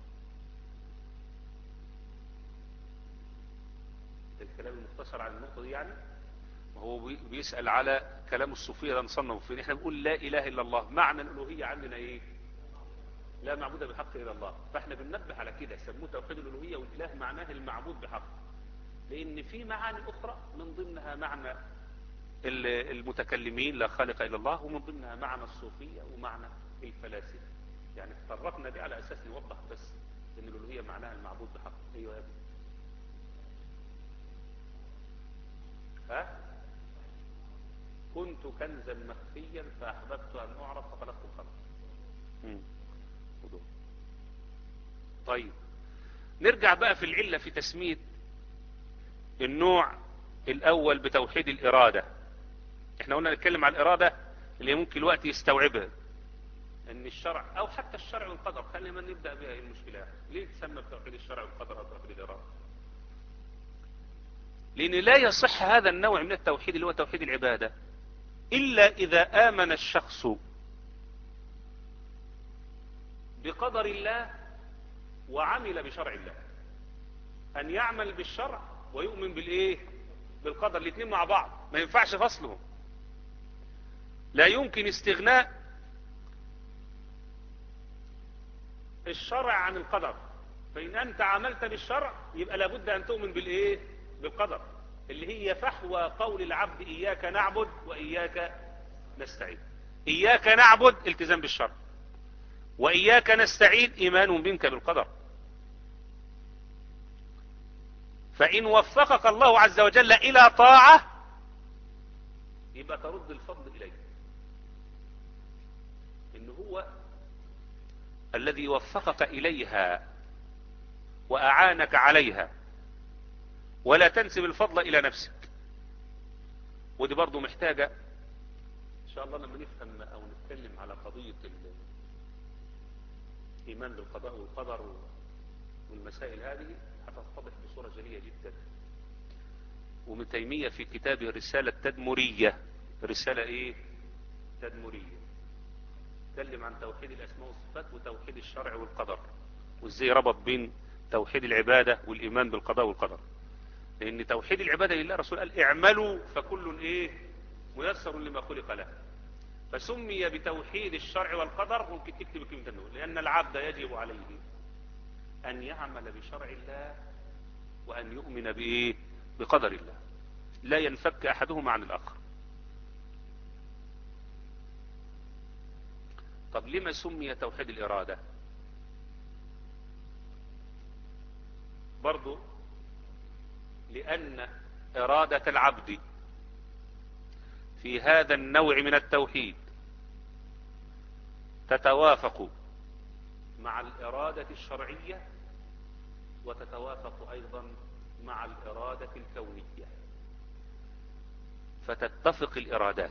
Speaker 1: الكلام المختصر عن النقطة دي يعني وهو بيسأل على كلام الصوفية ده نصنف فين احنا بنقول لا إله إلا الله معنى الألوهية عندنا ايه لا معبود بحق إلا الله فاحنا بننبه على كده سموه توحيد الألوهية والإله معناه المعبود بحق لأن في معاني أخرى من ضمنها معنى المتكلمين لا خالق إلا الله ومن ضمنها معنى الصوفية ومعنى الفلاسفة يعني تطرقنا دي على أساس نوضح بس أن الألوهية معناها المعبود بحق أيوة يا ابني ها كنت كنزا مخفيا فأحببت أن أعرف فخلقت الخلق طيب نرجع بقى في العلة في تسمية النوع الأول بتوحيد الإرادة احنا قلنا نتكلم عن الإرادة اللي ممكن الوقت يستوعبها ان الشرع او حتى الشرع والقدر خلينا نبدأ بها المشكلة ليه تسمى بتوحيد الشرع والقدر او توحيد الإرادة لأن لا يصح هذا النوع من التوحيد اللي هو توحيد العبادة إلا إذا آمن الشخص بقدر الله وعمل بشرع الله أن يعمل بالشرع ويؤمن بالإيه بالقدر الاثنين مع بعض ما ينفعش فصلهم لا يمكن استغناء الشرع عن القدر فإن أنت عملت بالشرع يبقى لابد أن تؤمن بالإيه بالقدر اللي هي فحوى قول العبد إياك نعبد وإياك نستعين إياك نعبد التزام بالشرع وإياك نستعين إيمان منك بالقدر فإن وفقك الله عز وجل إلى طاعة يبقى ترد الفضل إليه إن هو الذي وفقك إليها وأعانك عليها ولا تنسب الفضل إلى نفسك ودي برضو محتاجة إن شاء الله لما نفهم أو نتكلم على قضية الإيمان بالقضاء والقدر والمسائل هذه هتتضح بصورة جلية جدا ومن تيمية في كتابه رسالة تدمرية رسالة ايه تدمرية تكلم عن توحيد الاسماء والصفات وتوحيد الشرع والقدر وازاي ربط بين توحيد العبادة والايمان بالقضاء والقدر لان توحيد العبادة لله رسول قال اعملوا فكل ايه ميسر لما خلق له فسمي بتوحيد الشرع والقدر ممكن تكتب كلمة النور لان العبد يجب عليه ان يعمل بشرع الله وان يؤمن بايه بقدر الله لا ينفك احدهما عن الاخر طب لما سمي توحيد الارادة برضو لان ارادة العبد في هذا النوع من التوحيد تتوافق مع الارادة الشرعية وتتوافق ايضا مع الارادة الكونية فتتفق الارادات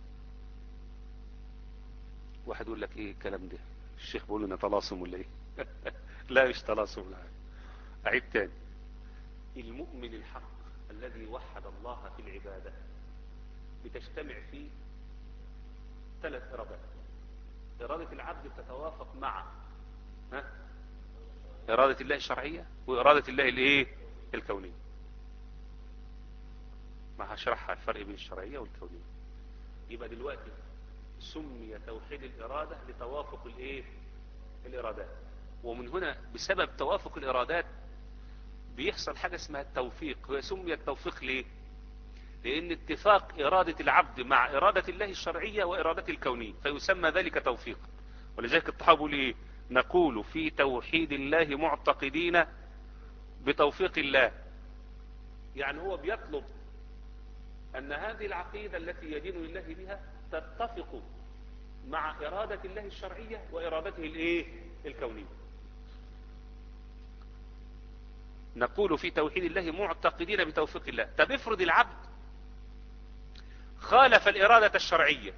Speaker 1: واحد يقول لك ايه الكلام ده الشيخ بيقول لنا طلاسم ولا ايه لا مش طلاسم لا اعيد تاني المؤمن الحق الذي وحد الله في العبادة بتجتمع فيه ثلاث ارادات ارادة العبد تتوافق مع ها؟ ارادة الله الشرعية وارادة الله الايه الكونية ما هشرحها الفرق بين الشرعية والكونية يبقى دلوقتي سمي توحيد الإرادة لتوافق الايه الإرادات ومن هنا بسبب توافق الإرادات بيحصل حاجة اسمها التوفيق هو سمي التوفيق ليه لأن اتفاق إرادة العبد مع إرادة الله الشرعية وإرادته الكونية فيسمى ذلك توفيق ولذلك الطحاب يقول ايه نقول في توحيد الله معتقدين بتوفيق الله يعني هو بيطلب أن هذه العقيدة التي يدين لله بها تتفق مع إرادة الله الشرعية وإرادته الإيه؟ الكونية نقول في توحيد الله معتقدين بتوفيق الله طب افرض العبد خالف الإرادة الشرعية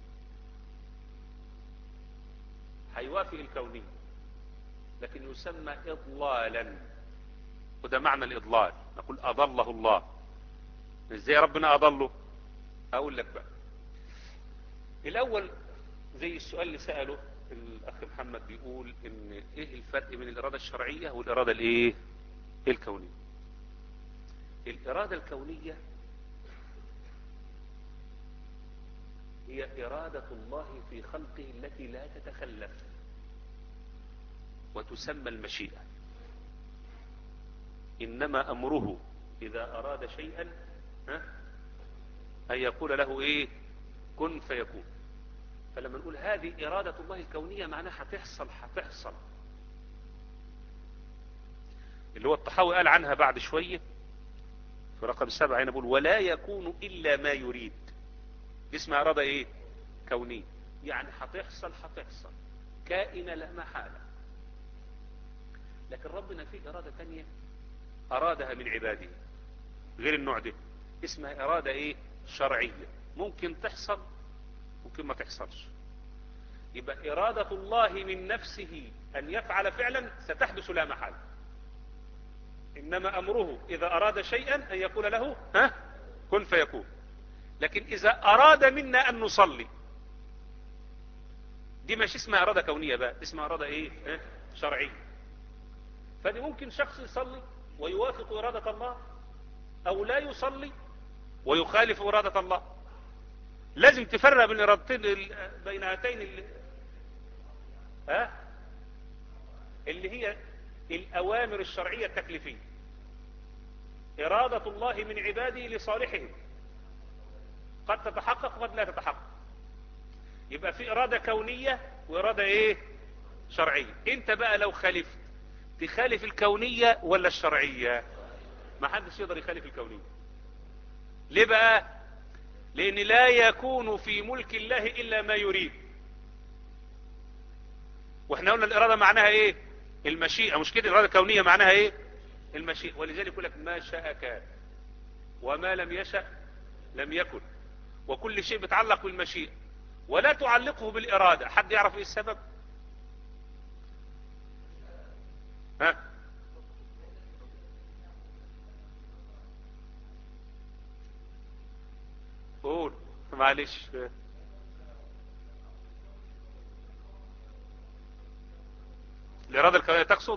Speaker 1: هيوافق الكونية لكن يسمى إضلالا وده معنى الإضلال نقول أضله الله ازاي ربنا أضله أقول لك بقى الأول زي السؤال اللي سأله الأخ محمد بيقول إن إيه الفرق بين الإرادة الشرعية والإرادة الإيه الكونية الإرادة الكونية هي إرادة الله في خلقه التي لا تتخلف وتسمى المشيئة إنما أمره إذا أراد شيئا ها أن يقول له إيه كن فيكون فلما نقول هذه إرادة الله الكونية معناها هتحصل هتحصل اللي هو الطحاوي قال عنها بعد شوية في رقم سبعة هنا بقول ولا يكون إلا ما يريد دي اسمها إرادة إيه كونية يعني هتحصل هتحصل كائنة لا محالة لكن ربنا فيه إرادة تانية أرادها من عباده غير النوع ده اسمها إرادة إيه شرعية ممكن تحصل ممكن ما تحصلش يبقى إرادة الله من نفسه أن يفعل فعلا ستحدث لا محال إنما أمره إذا أراد شيئا أن يقول له ها كن فيكون لكن إذا أراد منا أن نصلي دي مش اسمها إرادة كونية بقى اسمها إرادة إيه ها؟ شرعية فدي ممكن شخص يصلي ويوافق إرادة الله أو لا يصلي ويخالف إرادة الله لازم تفرق بين إرادتين بين هاتين اللي, ها اللي هي الأوامر الشرعية التكليفية إرادة الله من عباده لصالحهم قد تتحقق وقد لا تتحقق يبقى في إرادة كونية وإرادة إيه شرعية أنت بقى لو خالفت تخالف الكونية ولا الشرعية ما حدش يقدر يخالف الكونية ليه بقى لأن لا يكون في ملك الله إلا ما يريد واحنا قلنا الإرادة معناها إيه المشيئة مش كده الإرادة الكونية معناها إيه المشيئة ولذلك يقول لك ما شاء كان وما لم يشأ لم يكن وكل شيء بيتعلق بالمشيئة ولا تعلقه بالإرادة حد يعرف ايه السبب ها قول معلش الإرادة الكونية تقصد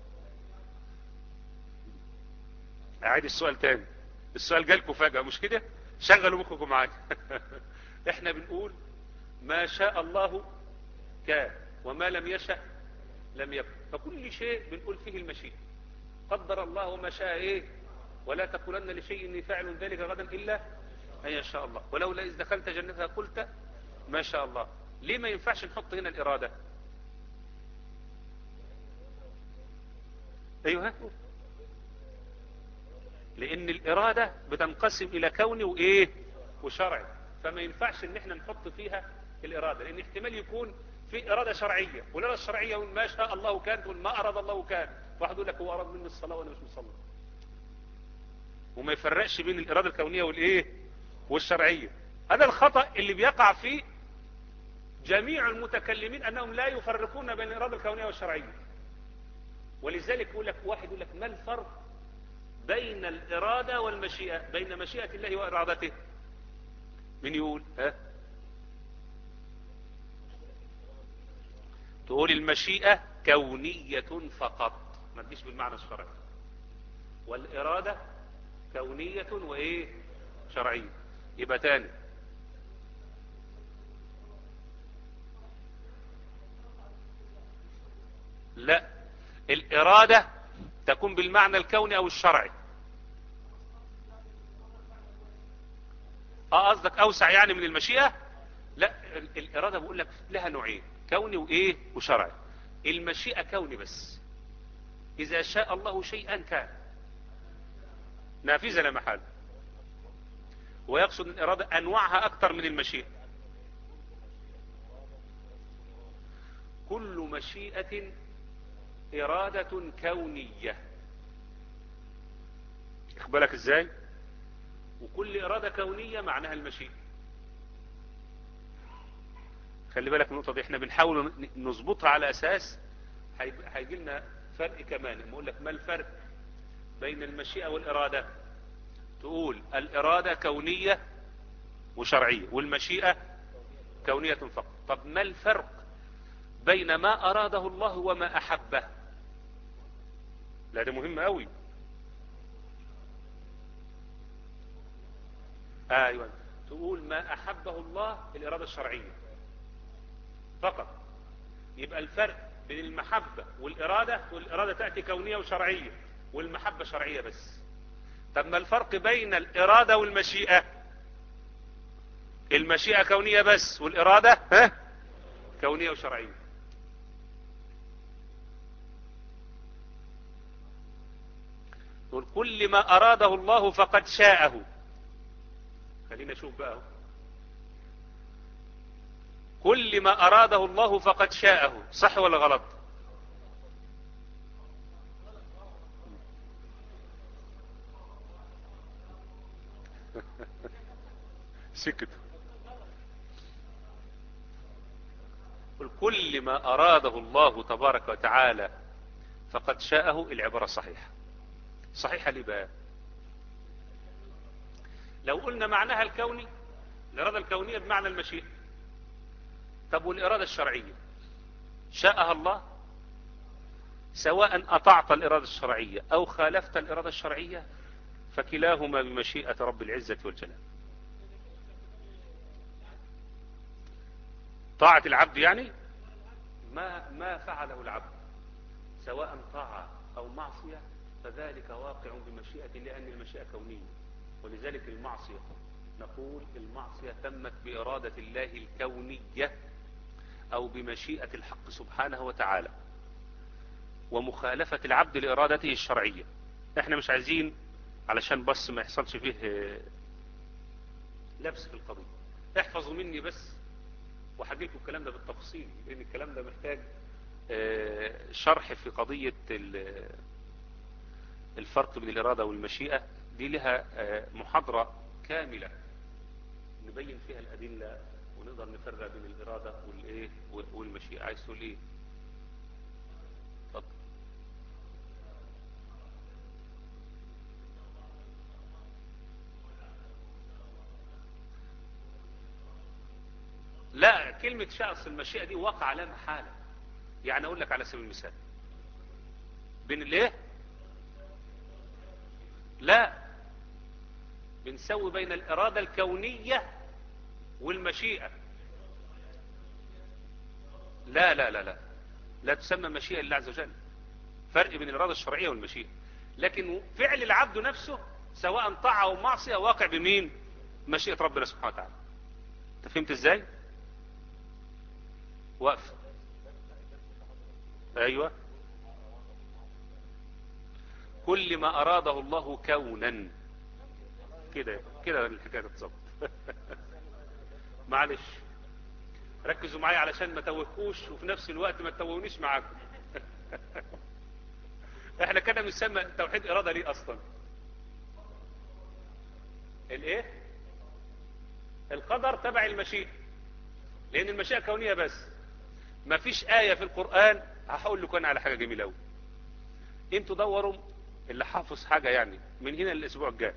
Speaker 1: أعيد السؤال تاني السؤال جالكم فجأة مش كده شغلوا مخكم معايا احنا بنقول ما شاء الله كان وما لم يشأ لم يكن فكل شيء بنقول فيه المشيئة قدر الله وما شاء ايه ولا تقولن لشيء اني فاعل ذلك غدا الا ان يشاء الله ولولا اذ دخلت جنتها قلت ما شاء الله ليه ما ينفعش نحط هنا الارادة ايوه لان الارادة بتنقسم الى كوني وايه وشرعي فما ينفعش ان احنا نحط فيها الارادة لان احتمال يكون في ارادة شرعية والارادة الشرعية ما شاء الله كان تقول ما اراد الله كان واحد يقول لك هو اراد مني الصلاة وانا مش مصلي وما يفرقش بين الاراده الكونية والايه والشرعية هذا الخطأ اللي بيقع فيه جميع المتكلمين أنهم لا يفرقون بين الإرادة الكونية والشرعية ولذلك يقول لك واحد يقول لك ما الفرق بين الإرادة والمشيئة بين مشيئة الله وإرادته من يقول ها تقول المشيئة كونية فقط ما تجيش بالمعنى الشرعي والإرادة كونية وإيه شرعية يبقى تاني لا الإرادة تكون بالمعنى الكوني أو الشرعي اه قصدك أوسع يعني من المشيئة لا الإرادة بقول لك لها نوعين كوني وإيه وشرعي المشيئة كوني بس إذا شاء الله شيئا كان نافذة لا محال ويقصد الإرادة أنواعها أكثر من المشيئة كل مشيئة إرادة كونية اخبالك ازاي وكل إرادة كونية معناها المشيئة خلي بالك من النقطة دي احنا بنحاول نظبطها على أساس هيجي لنا فرق كمان نقول لك ما الفرق بين المشيئة والإرادة تقول الإرادة كونية وشرعية والمشيئة كونية فقط طب ما الفرق بين ما أراده الله وما أحبه لا ده مهم قوي ايوه تقول ما احبه الله الاراده الشرعيه فقط يبقى الفرق بين المحبه والاراده والاراده تاتي كونيه وشرعيه والمحبه شرعيه بس طب ما الفرق بين الاراده والمشيئه المشيئه كونيه بس والاراده ها كونيه وشرعيه يقول كل ما أراده الله فقد شاءه خلينا نشوف بقى كل ما أراده الله فقد شاءه صح ولا غلط سكت كل ما أراده الله تبارك وتعالى فقد شاءه العبارة صحيحة صحيحة ليه بقى لو قلنا معناها الكوني الإرادة الكونية بمعنى المشيئة طب والإرادة الشرعية شاءها الله سواء أطعت الإرادة الشرعية أو خالفت الإرادة الشرعية فكلاهما بمشيئة رب العزة والجلال طاعة العبد يعني ما ما فعله العبد سواء طاعة أو معصية فذلك واقع بمشيئة لأن المشيئة كونية ولذلك المعصية نقول المعصية تمت بإرادة الله الكونية أو بمشيئة الحق سبحانه وتعالى ومخالفة العبد لإرادته الشرعية احنا مش عايزين علشان بس ما يحصلش فيه لبس في القضية احفظوا مني بس وحكي لكم الكلام ده بالتفصيل لان الكلام ده محتاج شرح في قضية الفرق بين الإرادة والمشيئة دي لها محاضرة كاملة نبين فيها الأدلة ونقدر نفرق بين الإرادة والإيه والمشيئة عايز تقول إيه اتفضل لا كلمة شخص المشيئة دي وقع لا محالة يعني أقول لك على سبيل المثال بين الايه لا بنسوي بين الإرادة الكونية والمشيئة لا لا لا لا لا تسمى مشيئة لله عز وجل فرق بين الإرادة الشرعية والمشيئة لكن فعل العبد نفسه سواء طاعة أو معصية واقع بمين مشيئة ربنا سبحانه وتعالى انت فهمت ازاي وقف ايوه كل ما اراده الله كونا كده كده الحكايه تتظبط معلش ركزوا معايا علشان ما توهكوش وفي نفس الوقت ما تتوهونيش معاكم احنا كده بنسمى توحيد اراده ليه اصلا الايه القدر تبع المشيئة لان المشيئة كونية بس ما فيش آية في القرآن هقول لكم انا على حاجة جميلة قوي انتوا دوروا اللي حافظ حاجة يعني من هنا للاسبوع الجاي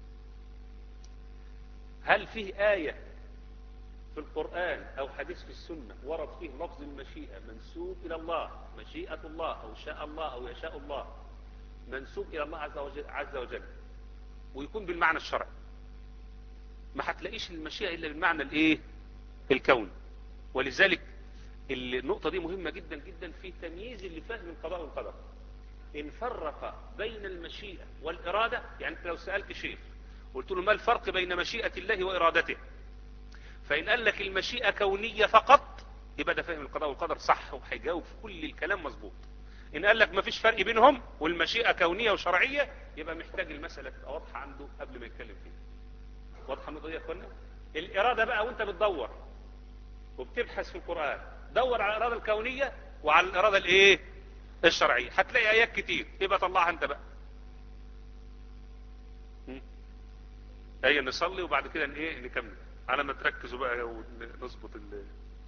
Speaker 1: هل فيه آية في القرآن او حديث في السنة ورد فيه لفظ المشيئة منسوب الى الله مشيئة الله او شاء الله او يشاء الله منسوب الى الله عز وجل, عز وجل ويكون بالمعنى الشرعي ما هتلاقيش المشيئة الا بالمعنى الايه الكون ولذلك النقطة دي مهمة جدا جدا في تمييز اللي فاهم القضاء والقدر ان فرق بين المشيئة والارادة يعني انت لو سألت شيخ قلت له ما الفرق بين مشيئة الله وارادته فان قال لك المشيئة كونية فقط يبقى ده فاهم القضاء والقدر صح وهيجاوب في كل الكلام مظبوط ان قال لك ما فيش فرق بينهم والمشيئة كونية وشرعية يبقى محتاج المسألة تبقى واضحة عنده قبل ما يتكلم فيها واضحة النقطة دي يا اخوانا الارادة بقى وانت بتدور وبتبحث في القرآن دور على الارادة الكونية وعلى الارادة الايه الشرعية هتلاقي ايات كتير يبقى طلعها انت بقى هيا نصلي وبعد كده ايه نكمل على ما تركزوا بقى ونظبط ال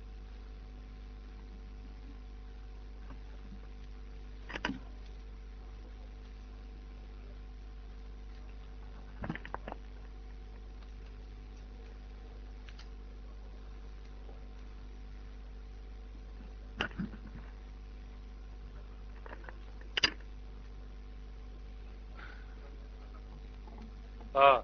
Speaker 1: اه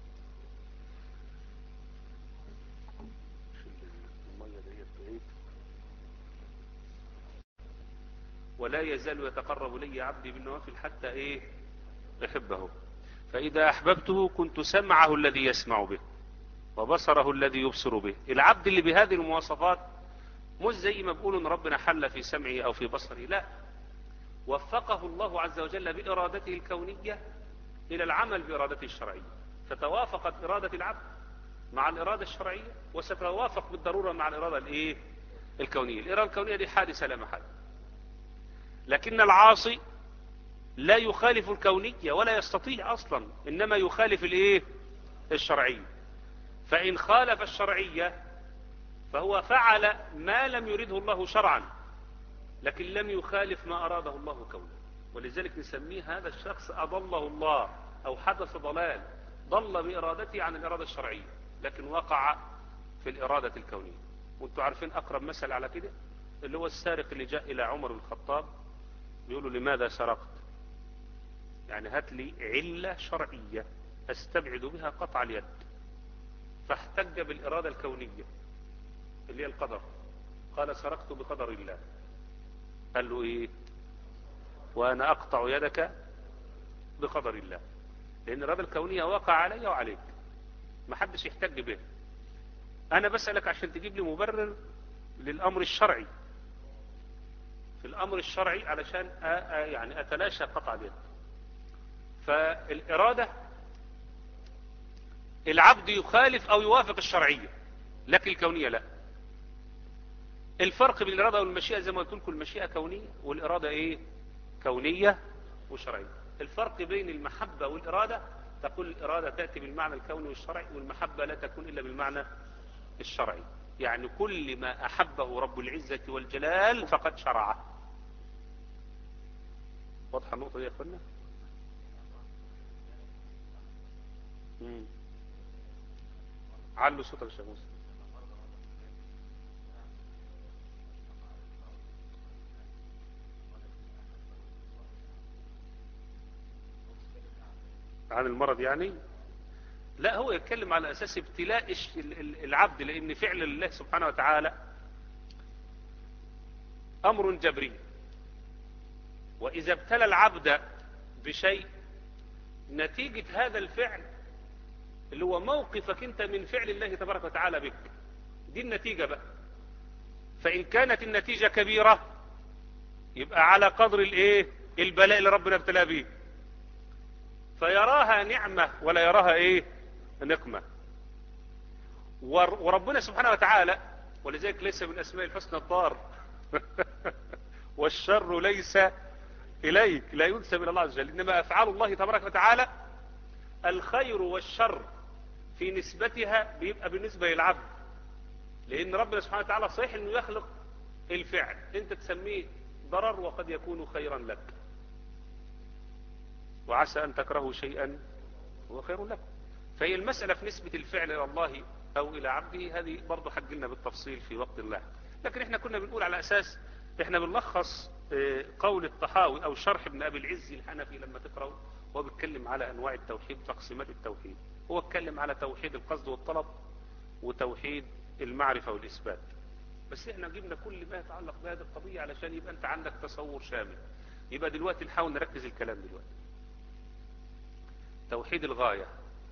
Speaker 1: ولا يزال يتقرب لي عبدي بالنوافل حتى ايه احبه فاذا احببته كنت سمعه الذي يسمع به وبصره الذي يبصر به العبد اللي بهذه المواصفات مش زي ما بيقولوا ان ربنا حل في سمعه او في بصره لا وفقه الله عز وجل بارادته الكونيه الى العمل بارادته الشرعيه فتوافقت اراده العبد مع الاراده الشرعيه وستتوافق بالضروره مع الاراده الايه الكونيه الاراده الكونيه دي حادثه لا محاله لكن العاصي لا يخالف الكونية ولا يستطيع أصلا إنما يخالف الإيه الشرعية فإن خالف الشرعية فهو فعل ما لم يرده الله شرعا لكن لم يخالف ما أراده الله كونه ولذلك نسميه هذا الشخص أضله الله أو حدث ضلال ضل بإرادته عن الإرادة الشرعية لكن وقع في الإرادة الكونية وانتوا عارفين أقرب مثل على كده اللي هو السارق اللي جاء إلى عمر بن الخطاب بيقولوا لماذا سرقت يعني هات لي علة شرعية استبعد بها قطع اليد فاحتج بالإرادة الكونية اللي هي القدر قال سرقت بقدر الله قال له ايه وانا اقطع يدك بقدر الله لان الإرادة الكونية واقع علي وعليك ما حدش يحتج به انا بسألك عشان تجيب لي مبرر للامر الشرعي في الامر الشرعي علشان يعني اتلاشى قطع اليد فالارادة العبد يخالف او يوافق الشرعية لكن الكونية لا الفرق بين الارادة والمشيئة زي ما قلت لكم المشيئة كونية والارادة ايه كونية وشرعية الفرق بين المحبة والارادة تقول الارادة تأتي بالمعنى الكوني والشرعي والمحبة لا تكون الا بالمعنى الشرعي يعني كل ما احبه رب العزة والجلال فقد شرعه واضحة النقطة دي يا اخوانا علوا صوتك يا شيخ موسى عن المرض يعني لا هو يتكلم على اساس ابتلاء العبد لان فعل الله سبحانه وتعالى امر جبري واذا ابتلى العبد بشيء نتيجة هذا الفعل اللي هو موقفك انت من فعل الله تبارك وتعالى بك دي النتيجة بقى فان كانت النتيجة كبيرة يبقى على قدر الايه البلاء اللي ربنا ابتلى به فيراها نعمة ولا يراها ايه نقمة وربنا سبحانه وتعالى ولذلك ليس من اسماء الحسنى الضار والشر ليس اليك لا ينسب الى الله عز وجل انما افعال الله تبارك وتعالى الخير والشر في نسبتها بيبقى بالنسبة للعبد لأن ربنا سبحانه وتعالى صحيح أنه يخلق الفعل أنت تسميه ضرر وقد يكون خيرا لك وعسى أن تكرهوا شيئا هو خير لكم فهي المسألة في نسبة الفعل إلى الله أو إلى عبده هذه برضه حجلنا بالتفصيل في وقت الله لكن احنا كنا بنقول على أساس احنا بنلخص قول الطحاوي أو شرح ابن أبي العز الحنفي لما تقرأه هو بيتكلم على أنواع التوحيد تقسيمات التوحيد هو اتكلم على توحيد القصد والطلب وتوحيد المعرفة والإثبات بس احنا جبنا كل ما يتعلق بهذه القضية علشان يبقى انت عندك تصور شامل يبقى دلوقتي نحاول نركز الكلام دلوقتي توحيد الغاية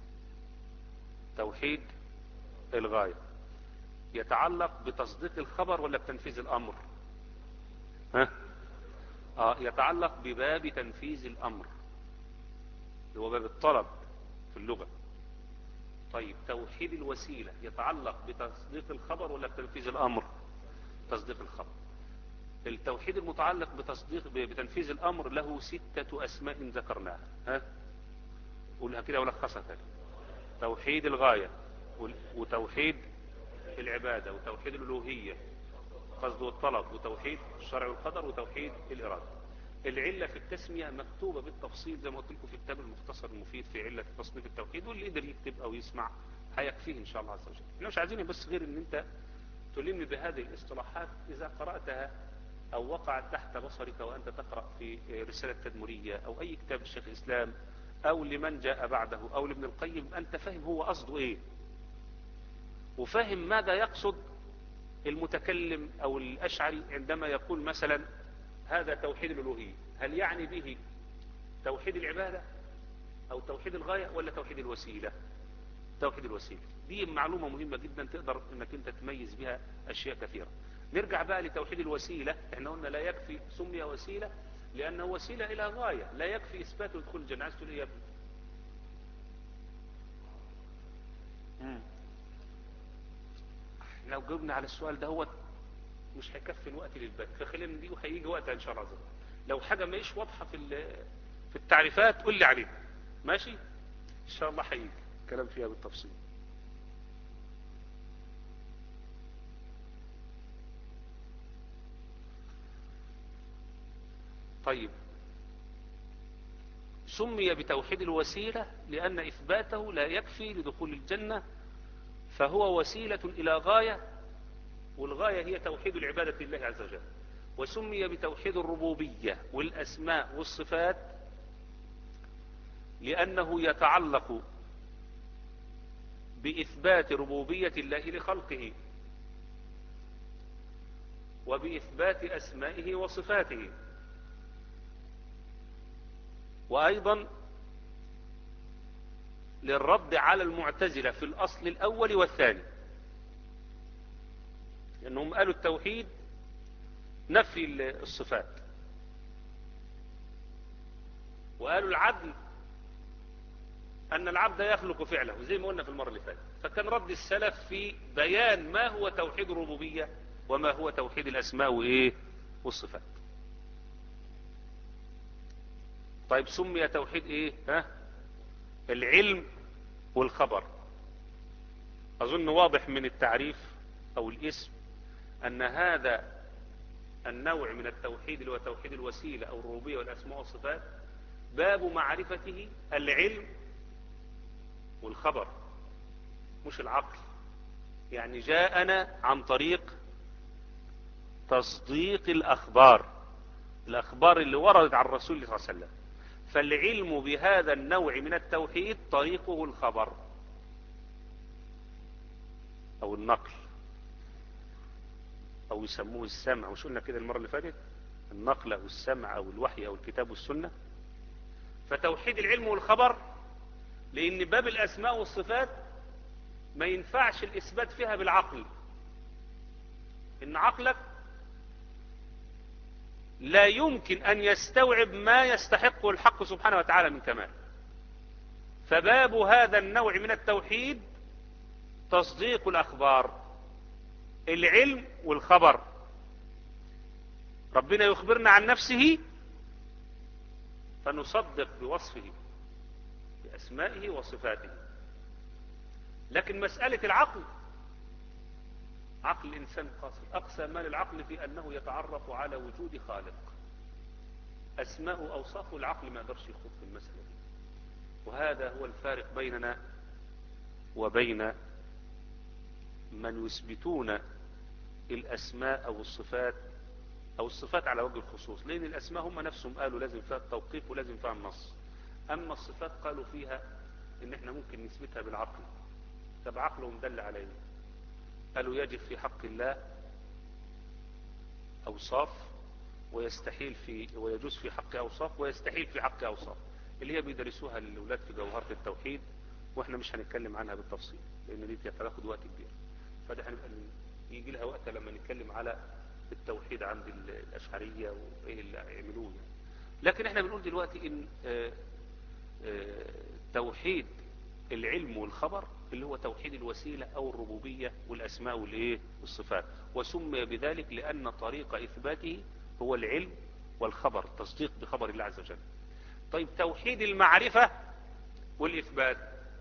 Speaker 1: توحيد الغاية يتعلق بتصديق الخبر ولا بتنفيذ الأمر ها؟ آه يتعلق بباب تنفيذ الأمر هو باب الطلب في اللغة طيب توحيد الوسيلة يتعلق بتصديق الخبر ولا بتنفيذ الأمر تصديق الخبر التوحيد المتعلق بتصديق بتنفيذ الأمر له ستة أسماء ذكرناها ها قولها كده ولخصها تاني توحيد الغاية وتوحيد العبادة وتوحيد الألوهية قصد والطلب وتوحيد الشرع والقدر وتوحيد الإرادة العلة في التسمية مكتوبة بالتفصيل زي ما قلت لكم في الكتاب المختصر المفيد في علة تصنيف التوحيد واللي يقدر يكتب أو يسمع هيكفيه إن شاء الله عز وجل احنا مش عايزين بس غير ان انت تلم بهذه الاصطلاحات إذا قرأتها أو وقعت تحت بصرك وأنت تقرأ في رسالة تدمرية أو أي كتاب الشيخ الإسلام أو لمن جاء بعده أو لابن القيم أنت فاهم هو قصده إيه وفاهم ماذا يقصد المتكلم أو الأشعري عندما يقول مثلا هذا توحيد الألوهية هل يعني به توحيد العبادة أو توحيد الغاية ولا توحيد الوسيلة توحيد الوسيلة دي معلومة مهمة جدا تقدر انك انت تميز بها اشياء كثيرة نرجع بقى لتوحيد الوسيلة احنا قلنا لا يكفي سمي وسيلة لانه وسيلة الى غاية لا يكفي اثبات دخول الجنة عايز تقول ايه يا ابني لو جاوبنا على السؤال ده هو مش هيكفي الوقت للبث فخلينا دي وهيجي وقت ان شاء الله عز وجل لو حاجة ماهيش واضحة في في التعريفات قول لي عليها ماشي ان شاء الله هيجي كلام فيها بالتفصيل طيب سمي بتوحيد الوسيلة لأن إثباته لا يكفي لدخول الجنة فهو وسيلة إلى غاية والغاية هي توحيد العبادة لله عز وجل وسمي بتوحيد الربوبية والأسماء والصفات لأنه يتعلق بإثبات ربوبية الله لخلقه وبإثبات أسمائه وصفاته وأيضا للرد على المعتزلة في الأصل الأول والثاني لأنهم قالوا التوحيد نفي الصفات وقالوا العدل أن العبد يخلق فعله زي ما قلنا في المرة اللي فاتت فكان رد السلف في بيان ما هو توحيد الربوبية وما هو توحيد الأسماء وإيه والصفات طيب سمي توحيد إيه ها العلم والخبر أظن واضح من التعريف أو الاسم أن هذا النوع من التوحيد اللي هو توحيد الوسيلة أو الربوبية والأسماء والصفات باب معرفته العلم والخبر مش العقل يعني جاءنا عن طريق تصديق الأخبار الأخبار اللي وردت عن الرسول صلى الله عليه وسلم فالعلم بهذا النوع من التوحيد طريقه الخبر أو النقل أو يسموه السمع مش قلنا كده المرة اللي فاتت النقل أو السمع أو الوحي أو الكتاب والسنة فتوحيد العلم والخبر لأن باب الأسماء والصفات ما ينفعش الإثبات فيها بالعقل إن عقلك لا يمكن أن يستوعب ما يستحقه الحق سبحانه وتعالى من كمال فباب هذا النوع من التوحيد تصديق الأخبار العلم والخبر ربنا يخبرنا عن نفسه فنصدق بوصفه بأسمائه وصفاته لكن مسألة العقل عقل الإنسان قاصر أقسى ما للعقل في أنه يتعرف على وجود خالق أسماء وأوصاف العقل ما يقدرش يخوض في المسألة دي وهذا هو الفارق بيننا وبين من يثبتون الأسماء أو الصفات أو الصفات على وجه الخصوص لأن الأسماء هم نفسهم قالوا لازم فيها التوقيف ولازم فيها النص أما الصفات قالوا فيها إن إحنا ممكن نثبتها بالعقل طب عقلهم دل عليه قالوا يجب في حق الله أوصاف ويستحيل في ويجوز في حق أوصاف ويستحيل في حق أوصاف اللي هي بيدرسوها للأولاد في جوهرة التوحيد واحنا مش هنتكلم عنها بالتفصيل لأن دي هتاخد وقت كبير فده هنبقى يجي لها وقت لما نتكلم على التوحيد عند الأشعرية وإيه اللي يعملوه يعني. لكن احنا بنقول دلوقتي إن آآ آآ توحيد العلم والخبر اللي هو توحيد الوسيلة أو الربوبية والأسماء والإيه والصفات وسمي بذلك لأن طريق إثباته هو العلم والخبر التصديق بخبر الله عز وجل طيب توحيد المعرفة والإثبات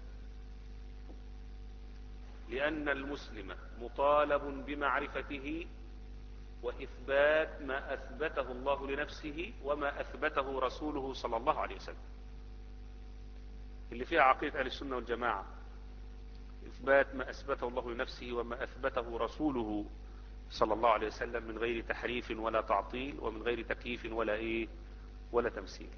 Speaker 1: لأن المسلم مطالب بمعرفته وإثبات ما أثبته الله لنفسه وما أثبته رسوله صلى الله عليه وسلم اللي فيها عقيدة أهل السنة والجماعة إثبات ما أثبته الله لنفسه وما أثبته رسوله صلى الله عليه وسلم من غير تحريف ولا تعطيل ومن غير تكييف ولا إيه ولا تمثيل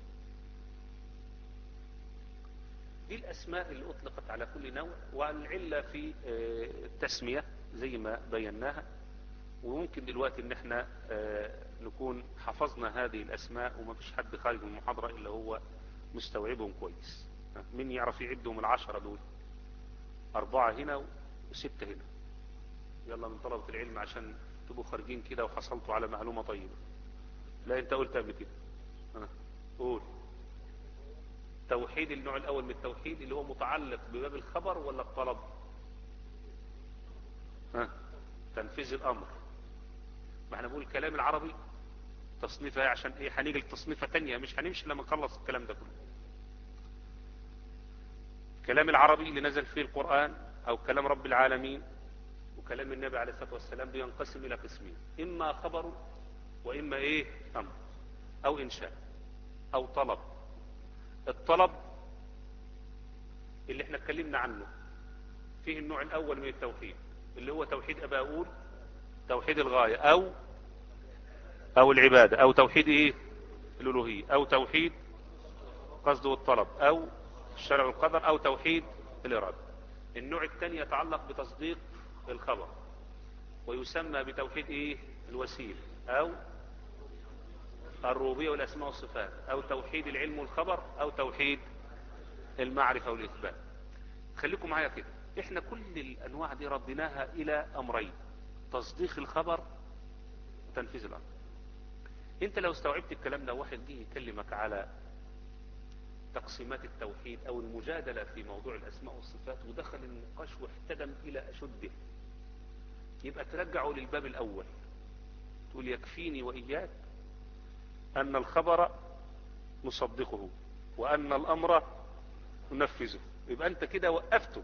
Speaker 1: دي الأسماء اللي أطلقت على كل نوع والعلة في التسمية زي ما بيناها وممكن دلوقتي ان احنا نكون حفظنا هذه الأسماء وما فيش حد خارج من المحاضرة إلا هو مستوعبهم كويس مين يعرف يعدهم العشرة دول أربعة هنا وستة هنا يلا من طلبة العلم عشان تبقوا خارجين كده وحصلتوا على معلومة طيبة لا انت قلت قبل كده أه. قول توحيد النوع الأول من التوحيد اللي هو متعلق بباب الخبر ولا الطلب ها تنفيذ الأمر ما احنا بنقول الكلام العربي تصنيفها عشان ايه هنيجي لتصنيفها تانية مش هنمشي لما نخلص الكلام ده كله الكلام العربي اللي نزل فيه القرآن او كلام رب العالمين وكلام النبي عليه الصلاة والسلام بينقسم الى قسمين اما خبر واما ايه امر او انشاء او طلب الطلب اللي احنا اتكلمنا عنه فيه النوع الاول من التوحيد اللي هو توحيد ابا اقول توحيد الغاية او او العبادة او توحيد ايه الالوهية او توحيد قصد والطلب او الشرع والقدر او توحيد الارادة النوع الثاني يتعلق بتصديق الخبر ويسمى بتوحيد ايه الوسيل او الربوبية والاسماء والصفات او توحيد العلم والخبر او توحيد المعرفة والاثبات خليكم معايا كده احنا كل الانواع دي رديناها الى امرين تصديق الخبر وتنفيذ الامر انت لو استوعبت الكلام ده واحد جه يكلمك على تقسيمات التوحيد او المجادلة في موضوع الاسماء والصفات ودخل النقاش واحتدم الى اشده يبقى ترجعه للباب الاول تقول يكفيني واياك ان الخبر نصدقه وان الامر ننفذه يبقى انت كده وقفته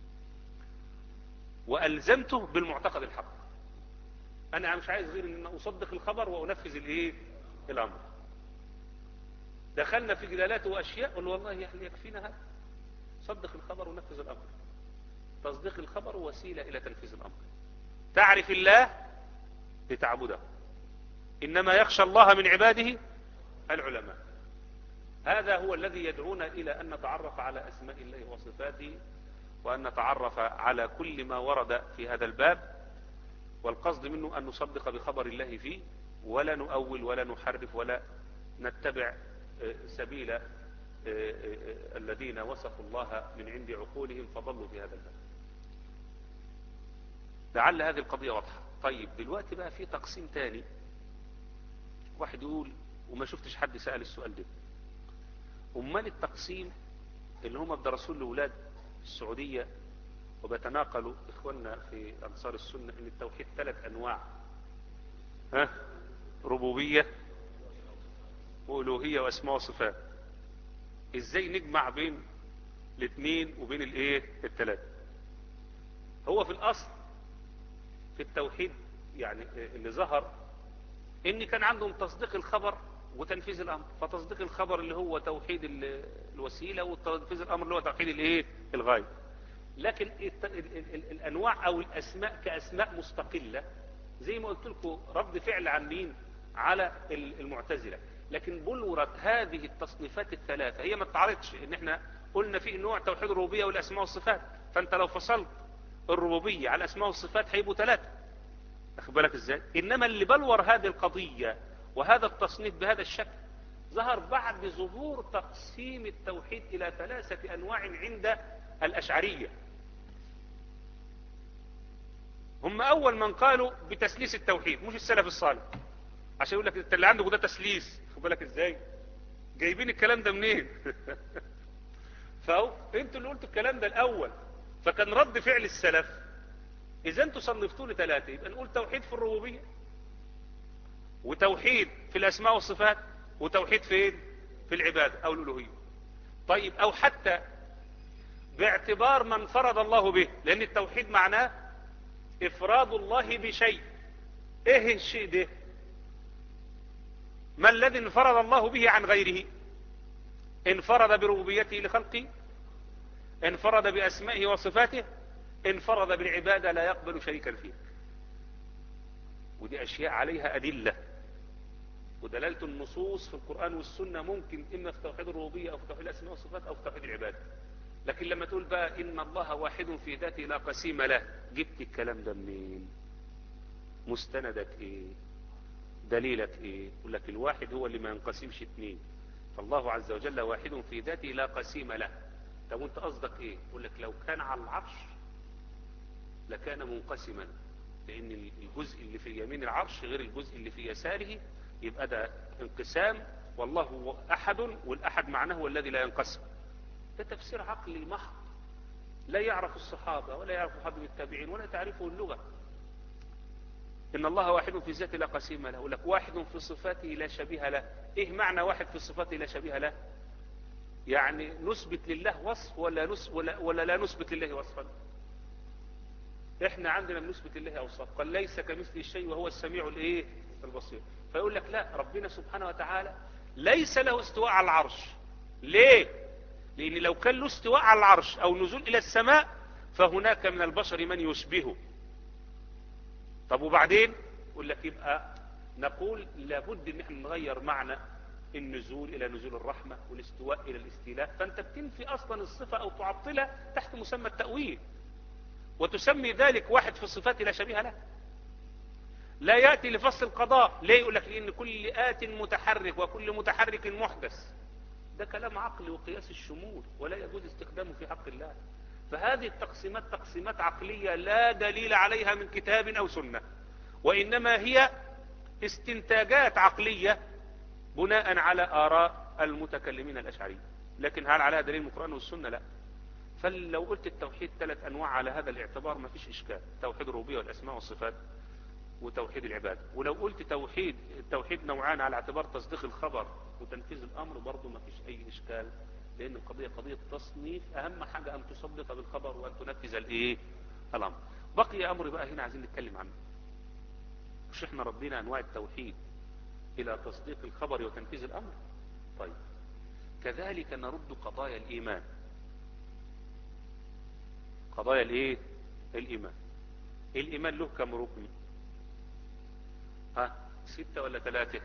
Speaker 1: والزمته بالمعتقد الحق انا مش عايز غير ان اصدق الخبر وانفذ الايه الامر دخلنا في جدالات واشياء قل والله يعني يكفينا هذا صدق الخبر ونفذ الامر تصديق الخبر وسيلة الى تنفيذ الامر تعرف الله لتعبده انما يخشى الله من عباده العلماء هذا هو الذي يدعونا الى ان نتعرف على اسماء الله وصفاته وان نتعرف على كل ما ورد في هذا الباب والقصد منه ان نصدق بخبر الله فيه ولا نؤول ولا نحرف ولا نتبع سبيل الذين وصفوا الله من عند عقولهم فضلوا في هذا الباب لعل هذه القضية واضحة طيب دلوقتي بقى في تقسيم تاني واحد يقول وما شفتش حد سأل السؤال ده امال التقسيم اللي هم بدرسوه لأولاد السعودية وبيتناقلوا اخواننا في انصار السنة ان التوحيد ثلاث انواع ها ربوبية والوهية واسماء وصفات ازاي نجمع بين الاثنين وبين الايه الثلاثة هو في الأصل في التوحيد يعني اللي ظهر ان كان عندهم تصديق الخبر وتنفيذ الامر فتصديق الخبر اللي هو توحيد ال- الوسيله وتنفيذ الامر اللي هو توحيد الايه الغايه لكن الت- ال- ال- ال- الانواع او الاسماء كاسماء مستقله زي ما قلت لكم رد فعل عن مين على ال- المعتزله لكن بلورت هذه التصنيفات الثلاثه هي ما اتعرضش ان احنا قلنا في نوع توحيد الربوبيه والاسماء والصفات فانت لو فصلت الربوبيه على الاسماء والصفات هيبقوا ثلاثه واخد بالك ازاي انما اللي بلور هذه القضية وهذا التصنيف بهذا الشكل ظهر بعد ظهور تقسيم التوحيد الى ثلاثة انواع عند الاشعرية هم اول من قالوا بتسليس التوحيد مش السلف الصالح عشان يقول لك انت اللي عندك ده تسليس خد بالك ازاي جايبين الكلام ده منين فاهو انتوا اللي قلتوا الكلام ده الاول فكان رد فعل السلف اذا انتوا صنفتوا لي ثلاثه يبقى نقول توحيد في الربوبيه وتوحيد في الاسماء والصفات وتوحيد فين في العباده او الالوهيه طيب او حتى باعتبار من فرض الله به لان التوحيد معناه افراد الله بشيء ايه الشيء ده ما الذي انفرد الله به عن غيره انفرد بربوبيته لخلقه انفرد باسمائه وصفاته انفرد بالعبادة لا يقبل شريكا فيه ودي أشياء عليها أدلة ودلالة النصوص في القرآن والسنة ممكن إما في توحيد الربوبية أو في توحيد الأسماء والصفات أو في توحيد العبادة لكن لما تقول بقى إن الله واحد في ذاته لا قسيم له جبت الكلام ده منين مستندك إيه دليلك إيه يقول لك الواحد هو اللي ما ينقسمش اتنين فالله عز وجل واحد في ذاته لا قسيم له طب وانت قصدك ايه يقول لك لو كان على العرش لكان منقسما لان الجزء اللي في يمين العرش غير الجزء اللي في يساره يبقى ده انقسام والله هو احد والاحد معناه هو الذي لا ينقسم ده تفسير عقلي محض لا يعرف الصحابة ولا يعرف حد من التابعين ولا تعرفه اللغة إن الله واحد في ذاته لا قسيم له لك واحد في صفاته لا شبيه له إيه معنى واحد في صفاته لا شبيه له يعني نثبت لله وصف ولا, نس ولا, ولا لا نثبت لله وصفا احنا عندنا بنثبت لله اوصاف قال ليس كمثله شيء وهو السميع الايه البصير فيقول لك لا ربنا سبحانه وتعالى ليس له استواء على العرش ليه لان لو كان له استواء على العرش او نزول الى السماء فهناك من البشر من يشبهه طب وبعدين يقول لك يبقى نقول لابد ان احنا نغير معنى النزول الى نزول الرحمة والاستواء الى الاستيلاء فانت بتنفي اصلا الصفة او تعطلها تحت مسمى التأويل وتسمي ذلك واحد في الصفات لا شبيه له لا يأتي لفصل القضاء ليه يقول لك لأن كل آت متحرك وكل متحرك محدث ده كلام عقلي وقياس الشمول ولا يجوز استخدامه في حق الله فهذه التقسيمات تقسيمات عقلية لا دليل عليها من كتاب أو سنة وإنما هي استنتاجات عقلية بناء على آراء المتكلمين الأشعريين لكن هل عليها دليل من القرآن والسنة لا فلو قلت التوحيد ثلاث أنواع على هذا الاعتبار ما فيش إشكال توحيد الربوبية والأسماء والصفات وتوحيد العبادة ولو قلت توحيد التوحيد نوعان على اعتبار تصديق الخبر وتنفيذ الأمر برضه ما فيش أي إشكال لأن القضية قضية تصنيف أهم حاجة أن تصدق بالخبر وأن تنفذ الإيه الأمر بقي أمر بقى هنا عايزين نتكلم عنه مش احنا ردينا أنواع التوحيد إلى تصديق الخبر وتنفيذ الأمر طيب كذلك نرد قضايا الإيمان قضايا الايه الايمان الايمان له كم ركن ها ستة ولا ثلاثة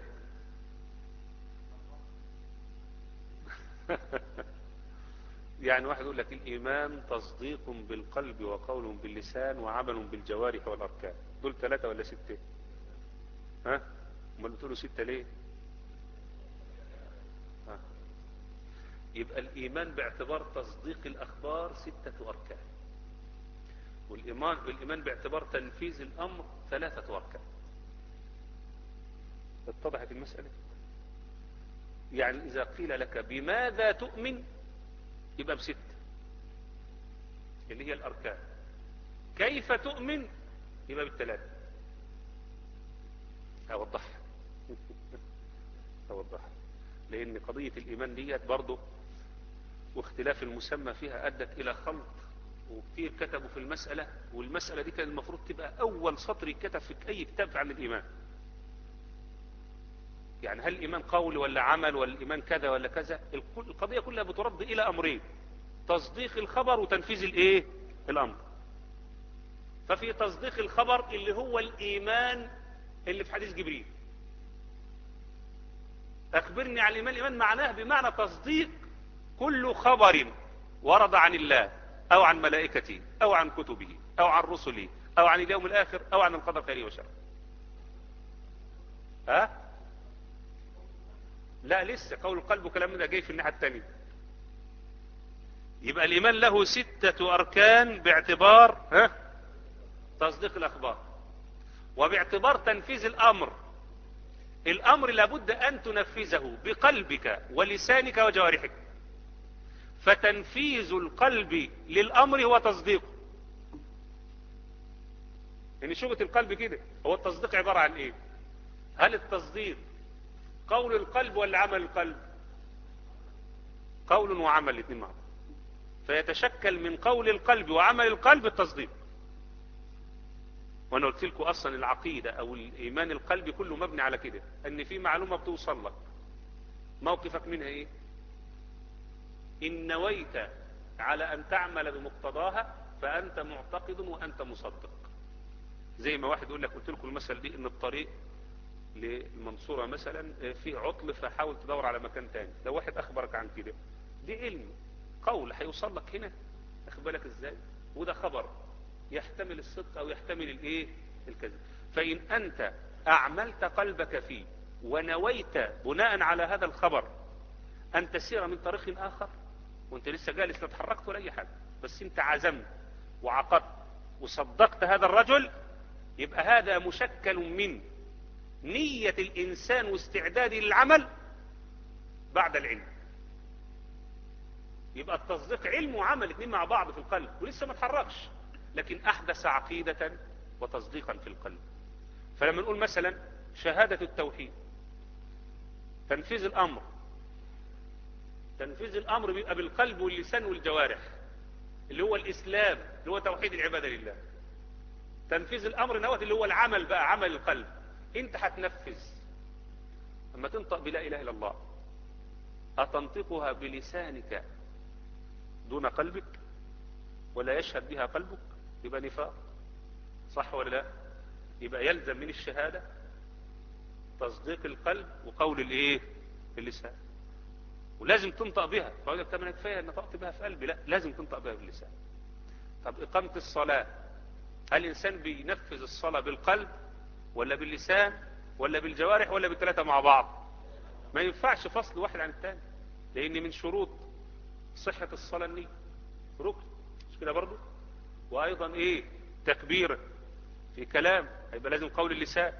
Speaker 1: يعني واحد يقول لك الايمان تصديق بالقلب وقول باللسان وعمل بالجوارح والاركان دول ثلاثة ولا ستة ها امال بتقولوا ستة ليه ها يبقى الايمان باعتبار تصديق الاخبار ستة اركان والإيمان, والإيمان باعتبار تنفيذ الأمر ثلاثة أركان اتضحت المسألة يعني إذا قيل لك بماذا تؤمن يبقى بستة اللي هي الأركان كيف تؤمن يبقى بالثلاثة أوضحها أوضحها لأن قضية الإيمان ديت برضه واختلاف المسمى فيها أدت إلى خلط وكتير كتبوا في المسألة والمسألة دي كان المفروض تبقى أول سطر يتكتب في أي كتاب عن الإيمان يعني هل الإيمان قول ولا عمل ولا الإيمان كذا ولا كذا القضية كلها بترد إلى أمرين تصديق الخبر وتنفيذ الإيه الأمر ففي تصديق الخبر اللي هو الإيمان اللي في حديث جبريل أخبرني عن الإيمان الإيمان معناه بمعنى تصديق كل خبر ورد عن الله أو عن ملائكته أو عن كتبه أو عن رسله أو عن اليوم الآخر أو عن القدر خيره وشره ها لا لسه قول القلب وكلام ده جاي في الناحية التانية يبقى الإيمان له ستة أركان باعتبار ها تصديق الأخبار وباعتبار تنفيذ الأمر الأمر لابد أن تنفذه بقلبك ولسانك وجوارحك فتنفيذ القلب للأمر هو تصديقه يعني شغلة القلب كده هو التصديق عبارة عن ايه هل التصديق قول القلب ولا عمل القلب قول وعمل الاثنين مع بعض فيتشكل من قول القلب وعمل القلب التصديق وانا قلت لكم اصلا العقيدة او الايمان القلبي كله مبني على كده ان في معلومة بتوصل لك موقفك منها ايه ان نويت على ان تعمل بمقتضاها فانت معتقد وانت مصدق زي ما واحد يقول لك قلت لكم المثل دي ان الطريق للمنصورة مثلا فيه عطل فحاول تدور على مكان تاني لو واحد اخبرك عن كده دي علم قول هيوصل لك هنا اخد بالك ازاي وده خبر يحتمل الصدق او يحتمل الايه الكذب فان انت اعملت قلبك فيه ونويت بناء على هذا الخبر ان تسير من طريق اخر وانت لسه جالس لا اتحركت ولا اي حاجه بس انت عزمت وعقدت وصدقت هذا الرجل يبقى هذا مشكل من نية الانسان واستعداده للعمل بعد العلم يبقى التصديق علم وعمل اتنين مع بعض في القلب ولسه ما اتحركش لكن احدث عقيدة وتصديقا في القلب فلما نقول مثلا شهادة التوحيد تنفيذ الامر تنفيذ الامر بيبقى بالقلب واللسان والجوارح اللي هو الاسلام اللي هو توحيد العبادة لله تنفيذ الامر نوت اللي هو العمل بقى عمل القلب انت هتنفذ اما تنطق بلا اله الا الله اتنطقها بلسانك دون قلبك ولا يشهد بها قلبك يبقى نفاق صح ولا لا يبقى يلزم من الشهادة تصديق القلب وقول الايه اللسان ولازم تنطق بها فأقول لك طب انا كفايه نطقت بها في قلبي لا لازم تنطق بها باللسان طب إقامة الصلاة هل الإنسان بينفذ الصلاة بالقلب ولا باللسان ولا بالجوارح ولا بالثلاثة مع بعض ما ينفعش فصل واحد عن الثاني لأن من شروط صحة الصلاة النية ركن مش كده برضو وأيضا إيه تكبير في كلام هيبقى لازم قول اللسان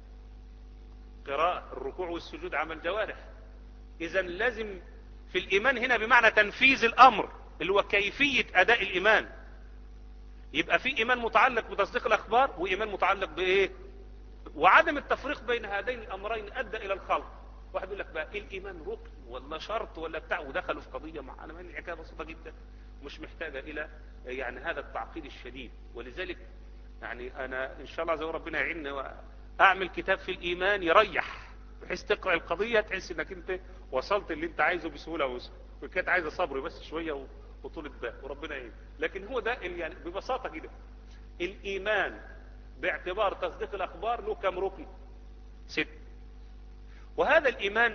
Speaker 1: قراءة الركوع والسجود عمل جوارح إذا لازم في الإيمان هنا بمعنى تنفيذ الأمر اللي هو كيفية أداء الإيمان يبقى في إيمان متعلق بتصديق الأخبار وإيمان متعلق بإيه وعدم التفريق بين هذين الأمرين أدى إلى الخلق واحد يقول لك بقى إيه الإيمان ركن ولا شرط ولا بتاع ودخلوا في قضية معانا من الحكاية بسيطة جدا مش محتاجة إلى يعني هذا التعقيد الشديد ولذلك يعني أنا إن شاء الله زي ربنا يعيننا وأعمل كتاب في الإيمان يريح بحيث تقرأ القضية تحس إنك أنت وصلت اللي أنت عايزه بسهولة وسهولة وكانت عايزة صبر بس شوية وطولة بال وربنا يعين لكن هو ده يعني ببساطة كده الإيمان باعتبار تصديق الأخبار له كم ركن ست وهذا الإيمان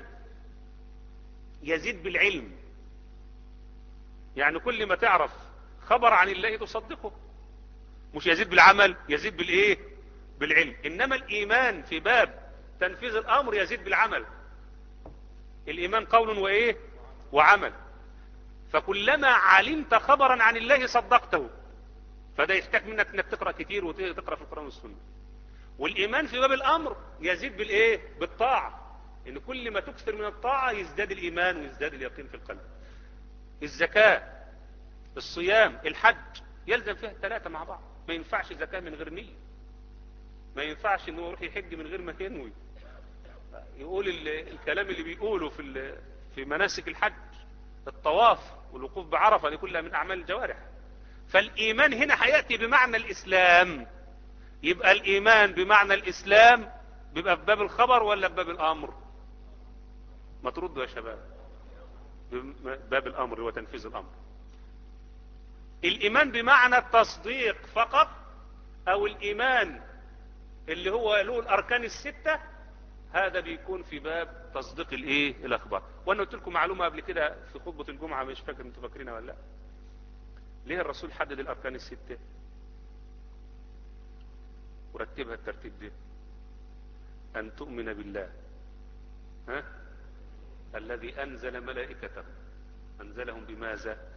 Speaker 1: يزيد بالعلم يعني كل ما تعرف خبر عن الله تصدقه مش يزيد بالعمل يزيد بالايه بالعلم انما الايمان في باب تنفيذ الامر يزيد بالعمل الايمان قول وايه وعمل فكلما علمت خبرا عن الله صدقته فده يحتاج منك انك تقرأ كتير وتقرأ في القرآن والسنة والايمان في باب الامر يزيد بالايه بالطاعة ان كل ما تكثر من الطاعة يزداد الايمان ويزداد اليقين في القلب الزكاة الصيام الحج يلزم فيها الثلاثة مع بعض ما ينفعش زكاة من غير نية ما ينفعش انه يروح يحج من غير ما ينوي يقول الكلام اللي بيقوله في في مناسك الحج الطواف والوقوف بعرفة دي كلها من اعمال الجوارح فالإيمان هنا هيأتي بمعنى الإسلام يبقى الإيمان بمعنى الإسلام بيبقى في باب الخبر ولا في باب الأمر ما تردوا يا شباب باب الأمر هو تنفيذ الأمر الإيمان بمعنى التصديق فقط أو الإيمان اللي هو له الأركان الستة هذا بيكون في باب تصديق الايه الاخبار وانا قلت لكم معلومه قبل كده في خطبه الجمعه مش فاكر انتوا فاكرينها ولا لا ليه الرسول حدد الاركان السته ورتبها الترتيب ده ان تؤمن بالله ها الذي انزل ملائكته انزلهم بماذا